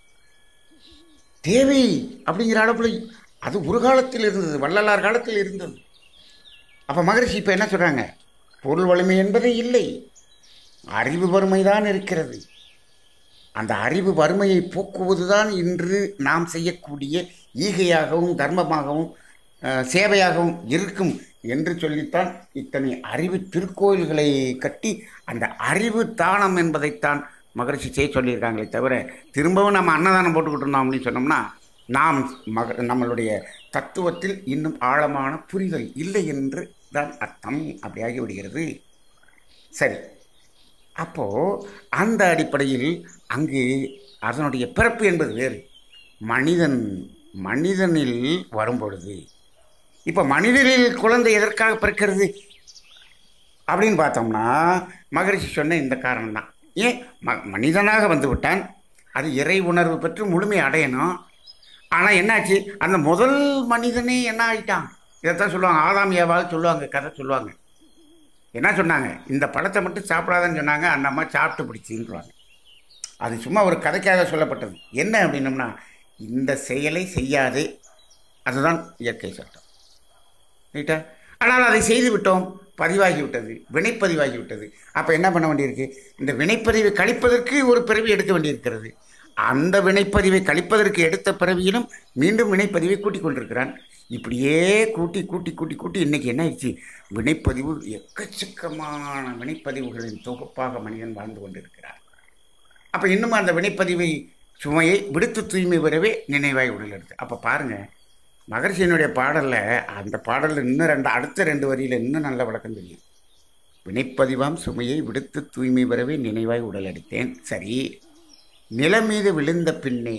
தேவை அப்படிங்கிற அளவில் அது ஒரு காலத்தில் இருந்தது வள்ளலார் காலத்தில் இருந்தது அப்போ மகரிஷி இப்போ என்ன சொல்கிறாங்க பொருள் வலிமை என்பது இல்லை அறிவு வறுமை தான் இருக்கிறது அந்த அறிவு வறுமையை போக்குவது தான் இன்று நாம் செய்யக்கூடிய ஈகையாகவும் தர்மமாகவும் அஹ், சேவையாகவும் இருக்கும் என்று சொல்லித்தான் இத்தனை அறிவு திருக்கோயில்களை கட்டி அந்த அறிவு தானம் என்பதைத்தான் மகரிஷி செய்ய சொல்லியிருக்காங்களே தவிர திரும்பவும் நம்ம அன்னதானம் போட்டுக்கிட்டு இருந்தோம் அப்படின்னு சொன்னோம்னா நாம் மக நம்மளுடைய தத்துவத்தில் இன்னும் ஆழமான புரிதல் இல்லை என்று தான் அர்த்தம் அப்படியாகி விடுகிறது சரி அப்போது அந்த அடிப்படையில் அங்கு அதனுடைய பிறப்பு என்பது வேறு மனிதன் மனிதனில் வரும்பொழுது இப்போ மனிதனில் குழந்தை எதற்காக பிறக்கிறது அப்படின்னு பார்த்தோம்னா மகரிஷி சொன்ன இந்த காரணம் தான் ஏன் ம மனிதனாக வந்து விட்டான் அது இறை உணர்வு பெற்று முழுமை அடையணும் ஆனால் என்னாச்சு அந்த முதல் மனிதனே என்ன ஆயிட்டான் இதைத்தான் சொல்லுவாங்க ஆதாம் ஏவாள் சொல்லுவாங்க கதை சொல்லுவாங்க என்ன சொன்னாங்க இந்த பழத்தை மட்டும் சாப்பிடாதன்னு சொன்னாங்க அந்த அம்மா சாப்பிட்டு பிடிச்சின்றாங்க அது சும்மா ஒரு கதைக்காக சொல்லப்பட்டது என்ன அப்படின்னம்னா இந்த செயலை செய்யாதே அதுதான் இயற்கை சட்டம் ரைட்டா ஆனால் அதை செய்து விட்டோம் பதிவாகி விட்டது வினைப்பதிவாகி விட்டது அப்போ என்ன பண்ண வேண்டியிருக்கு இந்த வினைப்பதிவை கழிப்பதற்கு ஒரு பிறவி எடுக்க வேண்டியிருக்கிறது அந்த வினைப்பதிவை கழிப்பதற்கு எடுத்த பிறவியிலும் மீண்டும் வினைப்பதிவை கூட்டிக் கொண்டிருக்கிறான் இப்படியே கூட்டி கூட்டி கூட்டி கூட்டி இன்னைக்கு என்ன ஆயிடுச்சு வினைப்பதிவு எக்கச்சக்கமான வினைப்பதிவுகளின் தொகுப்பாக மனிதன் வாழ்ந்து கொண்டிருக்கிறார் அப்போ இன்னும் அந்த வினைப்பதிவை சுமையை விடுத்து தூய்மை பெறவே நினைவாய் உடல் எடுத்து அப்போ பாருங்க மகர்ஷியனுடைய பாடலில் அந்த பாடலில் இன்னும் ரெண்டு அடுத்த ரெண்டு வரியில் இன்னும் நல்ல விளக்கம் தெரியும் வினைப்பதிவாம் சுமையை விடுத்து தூய்மை பெறவே நினைவாய் உடல் எடுத்தேன் சரி நிலம் மீது விழுந்த பின்னே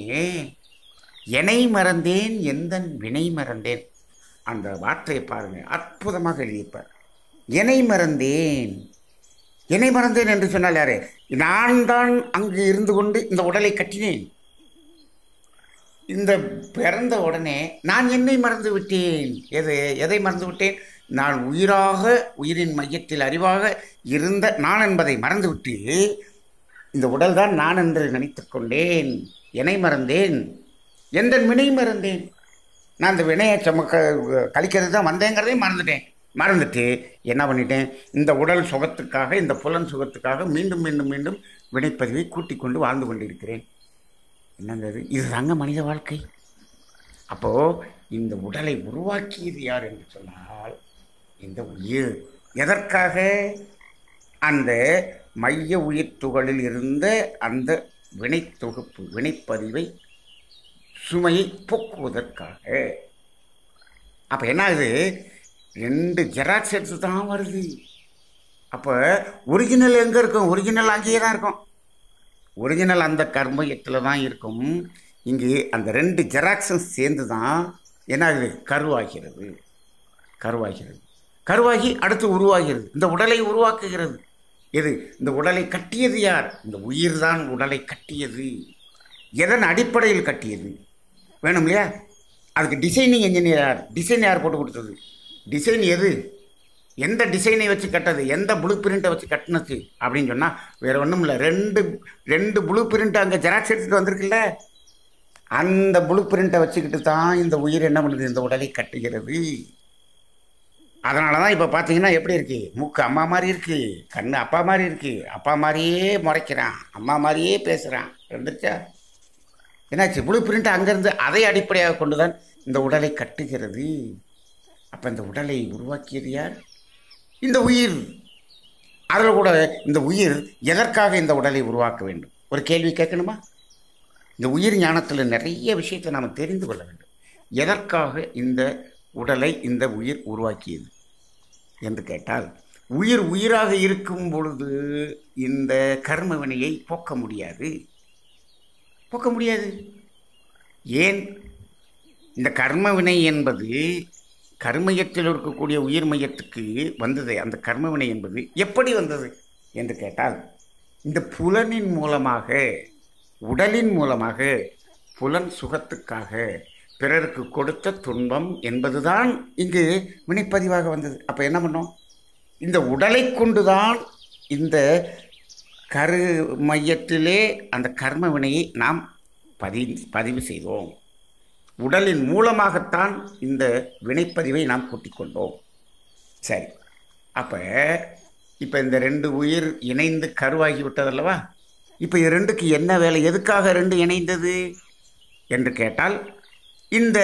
எனை மறந்தேன் எந்த வினை மறந்தேன் அந்த வார்த்தையை பாருங்க அற்புதமாக எழுதியிருப்பார் எனை மறந்தேன் என்னை மறந்தேன் என்று சொன்னால் யாரு நான் தான் அங்கு இருந்து கொண்டு இந்த உடலை கட்டினேன் இந்த பிறந்த உடனே நான் என்னை மறந்து விட்டேன் எது எதை மறந்து விட்டேன் நான் உயிராக உயிரின் மையத்தில் அறிவாக இருந்த நான் என்பதை மறந்துவிட்டு இந்த உடல் தான் நான் என்று நினைத்து கொண்டேன் என்னை மறந்தேன் எந்த வினை மறந்தேன் நான் இந்த வினையை சுமக்க கழிக்கிறது தான் வந்தேங்கிறதையும் மறந்துட்டேன் மறந்துட்டு என்ன பண்ணிட்டேன் இந்த உடல் சுகத்துக்காக இந்த புலன் சுகத்துக்காக மீண்டும் மீண்டும் மீண்டும் வினைப்பதிவை கூட்டிக் கொண்டு வாழ்ந்து கொண்டிருக்கிறேன் என்னங்க இது இதுதாங்க மனித வாழ்க்கை அப்போது இந்த உடலை உருவாக்கியது யார் என்று சொன்னால் இந்த உயிர் எதற்காக அந்த மைய உயிர் துகளில் இருந்த அந்த வினை தொகுப்பு வினைப்பதிவை சுமையை போக்குவதற்காக அப்போ என்ன ஆகுது ரெண்டு ஜெராக்ஸ் எடுத்து தான் வருது அப்போ ஒரிஜினல் எங்கே இருக்கும் ஒரிஜினல் அங்கேயே தான் இருக்கும் ஒரிஜினல் அந்த கர்மயத்தில் தான் இருக்கும் இங்கு அந்த ரெண்டு ஜெராக்ஸும் சேர்ந்து தான் என்ன ஆகுது கருவாகிறது கருவாகிறது கருவாகி அடுத்து உருவாகிறது இந்த உடலை உருவாக்குகிறது எது இந்த உடலை கட்டியது யார் இந்த உயிர் தான் உடலை கட்டியது எதன் அடிப்படையில் கட்டியது வேணும் இல்லையா அதுக்கு டிசைனிங் இன்ஜினியர் யார் டிசைன் யார் போட்டு கொடுத்தது டிசைன் எது எந்த டிசைனை வச்சு கட்டது எந்த ப்ளூ பிரிண்ட்டை வச்சு கட்டினது அப்படின்னு சொன்னால் வேறு ஒன்றும் இல்லை ரெண்டு ரெண்டு ப்ளூ பிரிண்ட் அங்கே ஜெராக்ஸ் எடுத்துகிட்டு வந்திருக்குல்ல அந்த ப்ளூ பிரிண்ட்டை வச்சுக்கிட்டு தான் இந்த உயிர் என்ன பண்ணுது இந்த உடலை கட்டுகிறது அதனால தான் இப்போ பார்த்தீங்கன்னா எப்படி இருக்கு மூக்கு அம்மா மாதிரி இருக்கு கண்ணு அப்பா மாதிரி இருக்கு அப்பா மாதிரியே முறைக்கிறான் அம்மா மாதிரியே பேசுகிறான் இருந்துச்சா என்னாச்சு ப்ளூ பிரிண்ட் அங்கேருந்து அதை அடிப்படையாக கொண்டு தான் இந்த உடலை கட்டுகிறது அப்போ இந்த உடலை உருவாக்கியது யார் இந்த உயிர் அதில் கூட இந்த உயிர் எதற்காக இந்த உடலை உருவாக்க வேண்டும் ஒரு கேள்வி கேட்கணுமா இந்த உயிர் ஞானத்தில் நிறைய விஷயத்தை நாம் தெரிந்து கொள்ள வேண்டும் எதற்காக இந்த உடலை இந்த உயிர் உருவாக்கியது என்று கேட்டால் உயிர் உயிராக இருக்கும் பொழுது இந்த கர்ம வினையை போக்க முடியாது போக்க முடியாது ஏன் இந்த கர்ம வினை என்பது கர்மயத்தில் இருக்கக்கூடிய உயிர் மையத்துக்கு வந்தது அந்த கர்ம வினை என்பது எப்படி வந்தது என்று கேட்டால் இந்த புலனின் மூலமாக உடலின் மூலமாக புலன் சுகத்துக்காக பிறருக்கு கொடுத்த துன்பம் என்பதுதான் இங்கு வினைப்பதிவாக வந்தது அப்போ என்ன பண்ணோம் இந்த உடலை கொண்டுதான் இந்த கரு மையத்திலே அந்த கர்ம வினையை நாம் பதிவு பதிவு செய்தோம் உடலின் மூலமாகத்தான் இந்த வினைப்பதிவை நாம் கூட்டிக் கொண்டோம் சரி அப்போ இப்போ இந்த ரெண்டு உயிர் இணைந்து கருவாகி விட்டதல்லவா இப்போ இது ரெண்டுக்கு என்ன வேலை எதுக்காக ரெண்டு இணைந்தது என்று கேட்டால் இந்த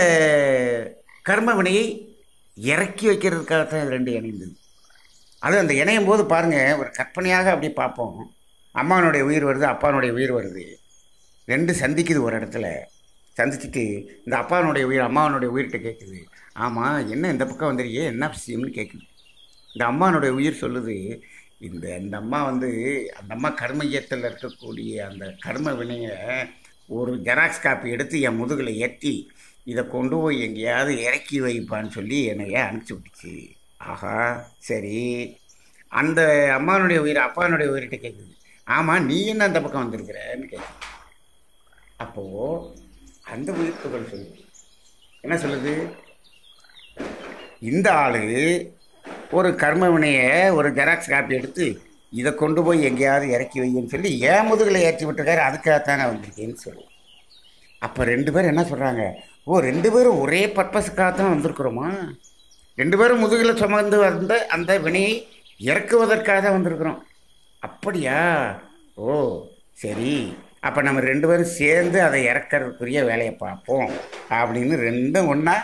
கர்ம வினையை இறக்கி வைக்கிறதுக்காகத்தான் இது ரெண்டு இணைந்தது அது அந்த இணையும் போது பாருங்கள் ஒரு கற்பனையாக அப்படி பார்ப்போம் அம்மானுடைய உயிர் வருது அப்பானுடைய உயிர் வருது ரெண்டு சந்திக்குது ஒரு இடத்துல சந்திச்சுட்டு இந்த அப்பானுடைய உயிர் அம்மாவனுடைய உயிர்கிட்ட கேட்குது ஆமாம் என்ன இந்த பக்கம் வந்துருக்கியே என்ன விஷயம்னு கேட்குது இந்த அம்மானுடைய உயிர் சொல்லுது இந்த இந்த அம்மா வந்து அந்த அம்மா கர்மயத்தில் இருக்கக்கூடிய அந்த கர்ம வினையை ஒரு ஜெராக்ஸ் காப்பி எடுத்து என் முதுகில் ஏற்றி இதை கொண்டு போய் எங்கேயாவது இறக்கி வைப்பான்னு சொல்லி என்னைய அனுப்பிச்சி விட்டுச்சு ஆஹா சரி அந்த அம்மானுடைய உயிர் அப்பானுடைய உயிர்கிட்ட கேட்குது ஆமாம் நீ என்ன அந்த பக்கம் வந்திருக்கிறன்னு கேட்குது அப்போது அந்த உயிர் துகள் சொல்லுது என்ன சொல்லுது இந்த ஆள் ஒரு கர்ம வினையை ஒரு ஜெராக்ஸ் காப்பி எடுத்து இதை கொண்டு போய் எங்கேயாவது இறக்கி வைன்னு சொல்லி ஏன் முதுகில் ஏற்றி விட்டுருக்காரு அதுக்காகத்தான் நான் வந்திருக்கேன்னு சொல்லுவோம் அப்போ ரெண்டு பேரும் என்ன சொல்கிறாங்க ஓ ரெண்டு பேரும் ஒரே பர்பஸுக்காக தான் வந்திருக்கிறோமா ரெண்டு பேரும் முதுகில் சுமந்து வந்த அந்த வினையை இறக்குவதற்காக தான் வந்திருக்கிறோம் அப்படியா ஓ சரி அப்போ நம்ம ரெண்டு பேரும் சேர்ந்து அதை இறக்கறதுக்குரிய வேலையை பார்ப்போம் அப்படின்னு ரெண்டும் ஒன்றா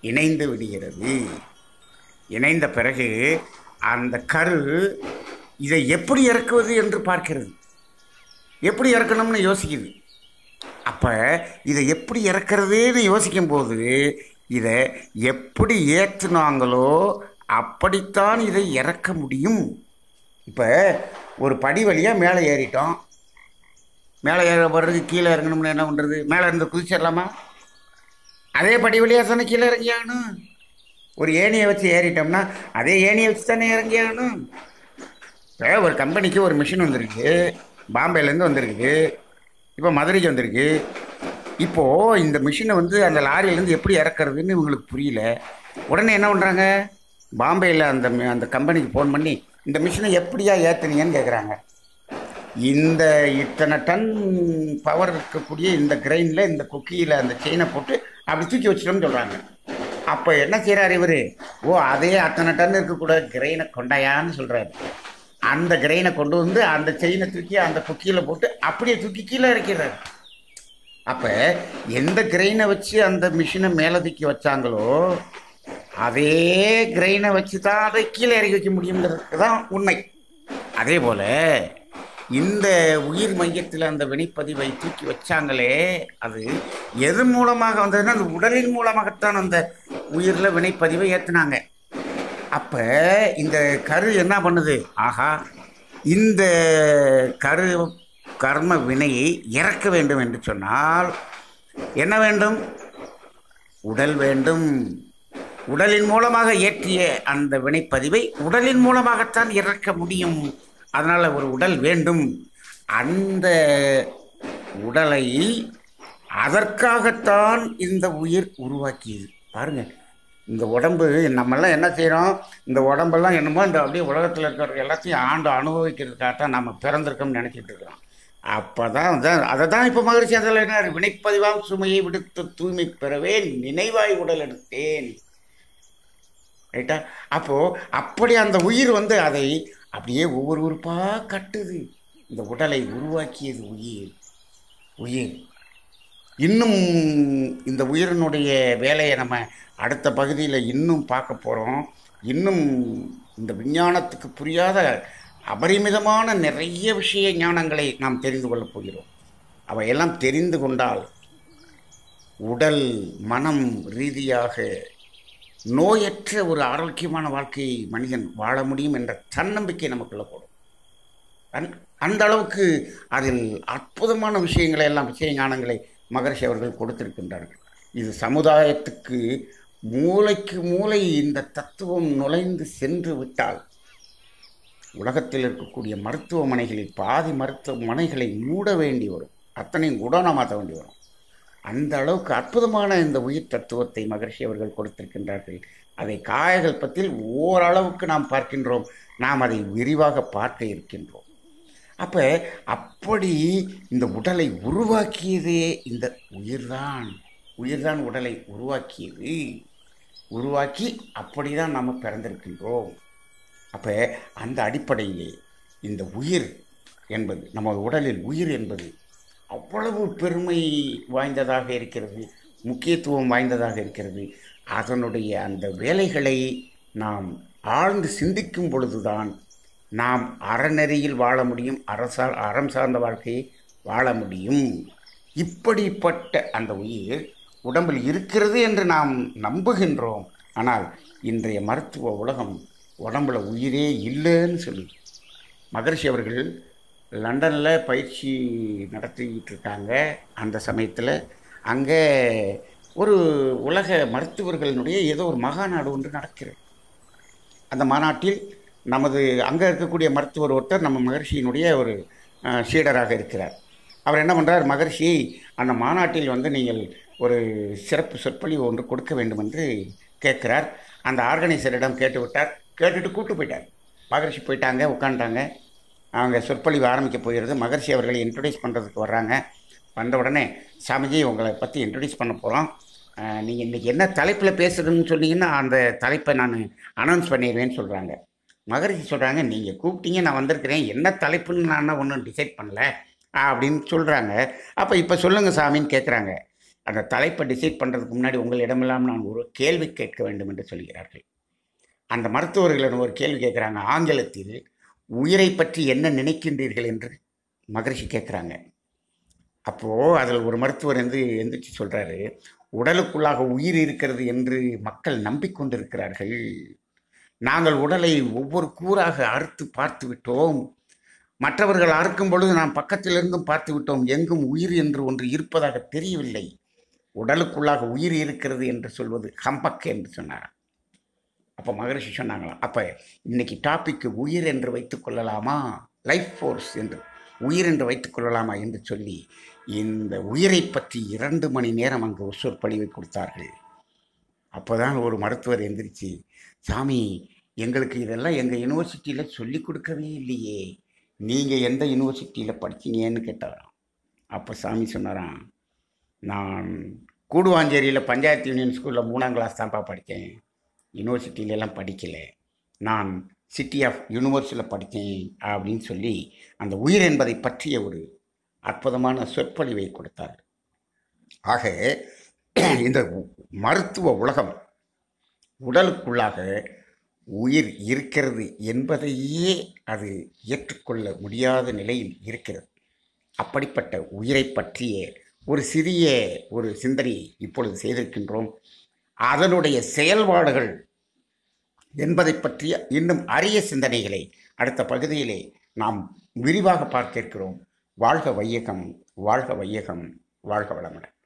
இணைந்து விடுகிறது இணைந்த பிறகு அந்த கரு இதை எப்படி இறக்குவது என்று பார்க்கிறது எப்படி இறக்கணும்னு யோசிக்குது அப்போ இதை எப்படி இறக்குறதுன்னு யோசிக்கும்போது இதை எப்படி ஏற்றுனாங்களோ அப்படித்தான் இதை இறக்க முடியும் இப்போ ஒரு படி வழியாக மேலே ஏறிட்டோம் மேலே ஏற பிறகு கீழே இறங்கணும்னு என்ன பண்ணுறது மேலே இருந்து குதிச்சிடலாமா அதே படி வழியாக தானே கீழே இறங்கியாகணும் ஒரு ஏணியை வச்சு ஏறிட்டோம்னா அதே ஏணியை வச்சு தானே இறங்கியாகணும் இப்போ ஒரு கம்பெனிக்கு ஒரு மிஷின் வந்திருக்கு பாம்பேலேருந்து வந்திருக்கு இப்போ மதுரைக்கு வந்திருக்கு இப்போது இந்த மிஷினை வந்து அந்த லாரியிலேருந்து எப்படி இறக்குறதுன்னு இவங்களுக்கு புரியல உடனே என்ன பண்ணுறாங்க பாம்பேயில் அந்த மி- அந்த கம்பெனிக்கு ஃபோன் பண்ணி இந்த மிஷினை எப்படியா ஏற்றுனீங்கன்னு கேட்குறாங்க இந்த இத்தனை டன் பவர் இருக்கக்கூடிய இந்த கிரெயினில் இந்த குக்கியில் அந்த செயினை போட்டு அப்படி தூக்கி வச்சிட்டோம்னு சொல்கிறாங்க அப்போ என்ன செய்கிறார் இவர் ஓ அதே அத்தனை டன் இருக்கக்கூட கிரெயினை கொண்டாயான்னு சொல்கிறாரு அந்த கிரெயினை கொண்டு வந்து அந்த செயினை தூக்கி அந்த குக்கியில் போட்டு அப்படியே தூக்கி கீழே இறக்கிறார் அப்போ எந்த கிரெயினை வச்சு அந்த மிஷினை மேலே தூக்கி வச்சாங்களோ அதே கிரெயினை வச்சு தான் அதை கீழே இறக்கி வைக்க முடியுங்கிறதுக்கு தான் உண்மை அதே போல் இந்த உயிர் மையத்தில் அந்த வினைப்பதிவை தூக்கி வச்சாங்களே அது எது மூலமாக வந்ததுன்னா அந்த உடலின் மூலமாகத்தான் அந்த உயிரில் வினைப்பதிவை ஏற்றுனாங்க அப்போ இந்த கரு என்ன பண்ணுது ஆஹா இந்த கரு கர்ம வினையை இறக்க வேண்டும் என்று சொன்னால் என்ன வேண்டும் உடல் வேண்டும் உடலின் மூலமாக ஏற்றிய அந்த வினைப்பதிவை உடலின் மூலமாகத்தான் இறக்க முடியும் அதனால் ஒரு உடல் வேண்டும் அந்த உடலை அதற்காகத்தான் இந்த உயிர் உருவாக்கியது பாருங்க இந்த உடம்பு நம்மெல்லாம் என்ன செய்கிறோம் இந்த உடம்பெல்லாம் என்னமோ இந்த அப்படியே உலகத்தில் இருக்கிற எல்லாத்தையும் ஆண்டு அனுபவிக்கிறதுக்காக தான் நம்ம பிறந்திருக்கோம்னு நினச்சிட்டு இருக்கிறோம் அப்போ தான் வந்து அதை தான் இப்போ மகிழ்ச்சி அதில் என்ன வினைப்பதிவாம் சுமையை விடுத்து தூய்மை பெறவே நினைவாய் உடல் எடுத்தேன் ரைட்டா அப்போது அப்படி அந்த உயிர் வந்து அதை அப்படியே ஒவ்வொரு உறுப்பாக கட்டுது இந்த உடலை உருவாக்கியது உயிர் உயிர் இன்னும் இந்த உயிரினுடைய வேலையை நம்ம அடுத்த பகுதியில் இன்னும் பார்க்க போகிறோம் இன்னும் இந்த விஞ்ஞானத்துக்கு புரியாத அபரிமிதமான நிறைய விஷய ஞானங்களை நாம் தெரிந்து கொள்ளப் போகிறோம் அவையெல்லாம் தெரிந்து கொண்டால் உடல் மனம் ரீதியாக நோயற்ற ஒரு ஆரோக்கியமான வாழ்க்கையை மனிதன் வாழ முடியும் என்ற தன்னம்பிக்கை நமக்குள்ள போடும் அந் அந்த அளவுக்கு அதில் அற்புதமான விஷயங்களை எல்லாம் விஷய ஞானங்களை மகரிஷி அவர்கள் கொடுத்திருக்கின்றார்கள் இது சமுதாயத்துக்கு மூளைக்கு மூளை இந்த தத்துவம் நுழைந்து சென்று விட்டால் உலகத்தில் இருக்கக்கூடிய மருத்துவமனைகளில் பாதி மருத்துவமனைகளை மூட வேண்டி வரும் அத்தனையும் குடோனமாற்ற வேண்டி வரும் அந்த அளவுக்கு அற்புதமான இந்த உயிர் தத்துவத்தை மகர்ஷி அவர்கள் கொடுத்திருக்கின்றார்கள் அதை காயகல்பத்தில் ஓரளவுக்கு நாம் பார்க்கின்றோம் நாம் அதை விரிவாக பார்க்க இருக்கின்றோம் அப்போ அப்படி இந்த உடலை உருவாக்கியதே இந்த உயிர்தான் உயிர்தான் உடலை உருவாக்கியது உருவாக்கி அப்படி தான் நாம் பிறந்திருக்கின்றோம் அப்போ அந்த அடிப்படையிலே இந்த உயிர் என்பது நமது உடலில் உயிர் என்பது அவ்வளவு பெருமை வாய்ந்ததாக இருக்கிறது முக்கியத்துவம் வாய்ந்ததாக இருக்கிறது அதனுடைய அந்த வேலைகளை நாம் ஆழ்ந்து சிந்திக்கும் பொழுதுதான் நாம் அறநெறியில் வாழ முடியும் அரசா அறம் சார்ந்த வாழ்க்கையை வாழ முடியும் இப்படிப்பட்ட அந்த உயிர் உடம்பில் இருக்கிறது என்று நாம் நம்புகின்றோம் ஆனால் இன்றைய மருத்துவ உலகம் உடம்புல உயிரே இல்லைன்னு சொல்லி மகரிஷி அவர்கள் லண்டனில் பயிற்சி நடத்திக்கிட்டு இருக்காங்க அந்த சமயத்தில் அங்கே ஒரு உலக மருத்துவர்களினுடைய ஏதோ ஒரு மகாநாடு ஒன்று நடக்கிறது அந்த மாநாட்டில் நமது அங்கே இருக்கக்கூடிய மருத்துவர் ஒருத்தர் நம்ம மகர்ஷியினுடைய ஒரு அஹ், சீடராக இருக்கிறார் அவர் என்ன பண்ணுறார் மகர்ஷி அந்த மாநாட்டில் வந்து நீங்கள் ஒரு சிறப்பு சொற்பொழிவு ஒன்று கொடுக்க வேண்டும் என்று கேட்குறார் அந்த ஆர்கனைசரிடம் கேட்டு விட்டார் கேட்டுட்டு கூட்டு போயிட்டார் மகர்ஷி போயிட்டாங்க உட்காந்துட்டாங்க அவங்க சொற்பொழிவு ஆரம்பிக்க போகிறது மகர்ஷி அவர்களை இன்ட்ரடியூஸ் பண்ணுறதுக்கு வர்றாங்க வந்த உடனே சாமிஜி உங்களை பற்றி இன்ட்ரடியூஸ் பண்ண போகிறோம் நீங்கள் இன்றைக்கி என்ன தலைப்பில் பேசுகிறதுன்னு சொன்னீங்கன்னா அந்த தலைப்பை நான் அனௌன்ஸ் பண்ணிடுவேன்னு சொல்கிறாங்க மகரிஷி சொல்கிறாங்க நீங்கள் கூப்பிட்டீங்க நான் வந்திருக்கிறேன் என்ன தலைப்புன்னு நான் ஒன்றும் டிசைட் பண்ணல அப்படின்னு சொல்கிறாங்க அப்போ இப்போ சொல்லுங்கள் சாமின்னு கேட்குறாங்க அந்த தலைப்பை டிசைட் பண்ணுறதுக்கு முன்னாடி உங்களிடமெல்லாம் நான் ஒரு கேள்வி கேட்க வேண்டும் என்று சொல்கிறார்கள் அந்த மருத்துவர்களிடம் ஒரு கேள்வி கேட்குறாங்க ஆங்கிலத்தில் உயிரை பற்றி என்ன நினைக்கின்றீர்கள் என்று மகரிஷி கேட்குறாங்க அப்போது அதில் ஒரு மருத்துவர் வந்து எந்திரிச்சு சொல்கிறாரு உடலுக்குள்ளாக உயிர் இருக்கிறது என்று மக்கள் நம்பிக்கொண்டிருக்கிறார்கள் நாங்கள் உடலை ஒவ்வொரு கூறாக அறுத்து பார்த்து விட்டோம் மற்றவர்கள் அறுக்கும் பொழுது நாம் பக்கத்திலிருந்தும் பார்த்து விட்டோம் எங்கும் உயிர் என்று ஒன்று இருப்பதாக தெரியவில்லை உடலுக்குள்ளாக உயிர் இருக்கிறது என்று சொல்வது ஹம்பக் என்று சொன்னார் அப்போ மகரிஷி சொன்னாங்களாம் அப்போ இன்னைக்கு டாபிக்கு உயிர் என்று வைத்துக் கொள்ளலாமா லைஃப் ஃபோர்ஸ் என்று உயிர் என்று வைத்துக் கொள்ளலாமா என்று சொல்லி இந்த உயிரை பற்றி இரண்டு மணி நேரம் அங்கு ஒரு சொற்பொழிவை கொடுத்தார்கள் அப்போதான் ஒரு மருத்துவர் எந்திரிச்சு சாமி எங்களுக்கு இதெல்லாம் எங்கள் யூனிவர்சிட்டியில் சொல்லி கொடுக்கவே இல்லையே நீங்கள் எந்த யூனிவர்சிட்டியில் படிச்சீங்கன்னு கேட்டாராம் அப்போ சாமி சொன்னாராம் நான் கூடுவாஞ்சேரியில் பஞ்சாயத்து யூனியன் ஸ்கூலில் மூணாம் கிளாஸ் தான்ப்பா படித்தேன் யூனிவர்சிட்டியிலலாம் படிக்கலை நான் சிட்டி ஆஃப் யூனிவர்ஸில் படித்தேன் அப்படின்னு சொல்லி அந்த உயிர் என்பதை பற்றிய ஒரு அற்புதமான சொற்பொழிவை கொடுத்தார் ஆக இந்த மருத்துவ உலகம் உடலுக்குள்ளாக உயிர் இருக்கிறது என்பதையே அது ஏற்றுக்கொள்ள முடியாத நிலையில் இருக்கிறது அப்படிப்பட்ட உயிரை பற்றிய ஒரு சிறிய ஒரு சிந்தனை இப்பொழுது செய்திருக்கின்றோம் அதனுடைய செயல்பாடுகள் என்பதை பற்றிய இன்னும் அரிய சிந்தனைகளை அடுத்த பகுதியிலே நாம் விரிவாக பார்க்க இருக்கிறோம் வாழ்க வையகம் வாழ்க வையகம் வாழ்க வளமுடன்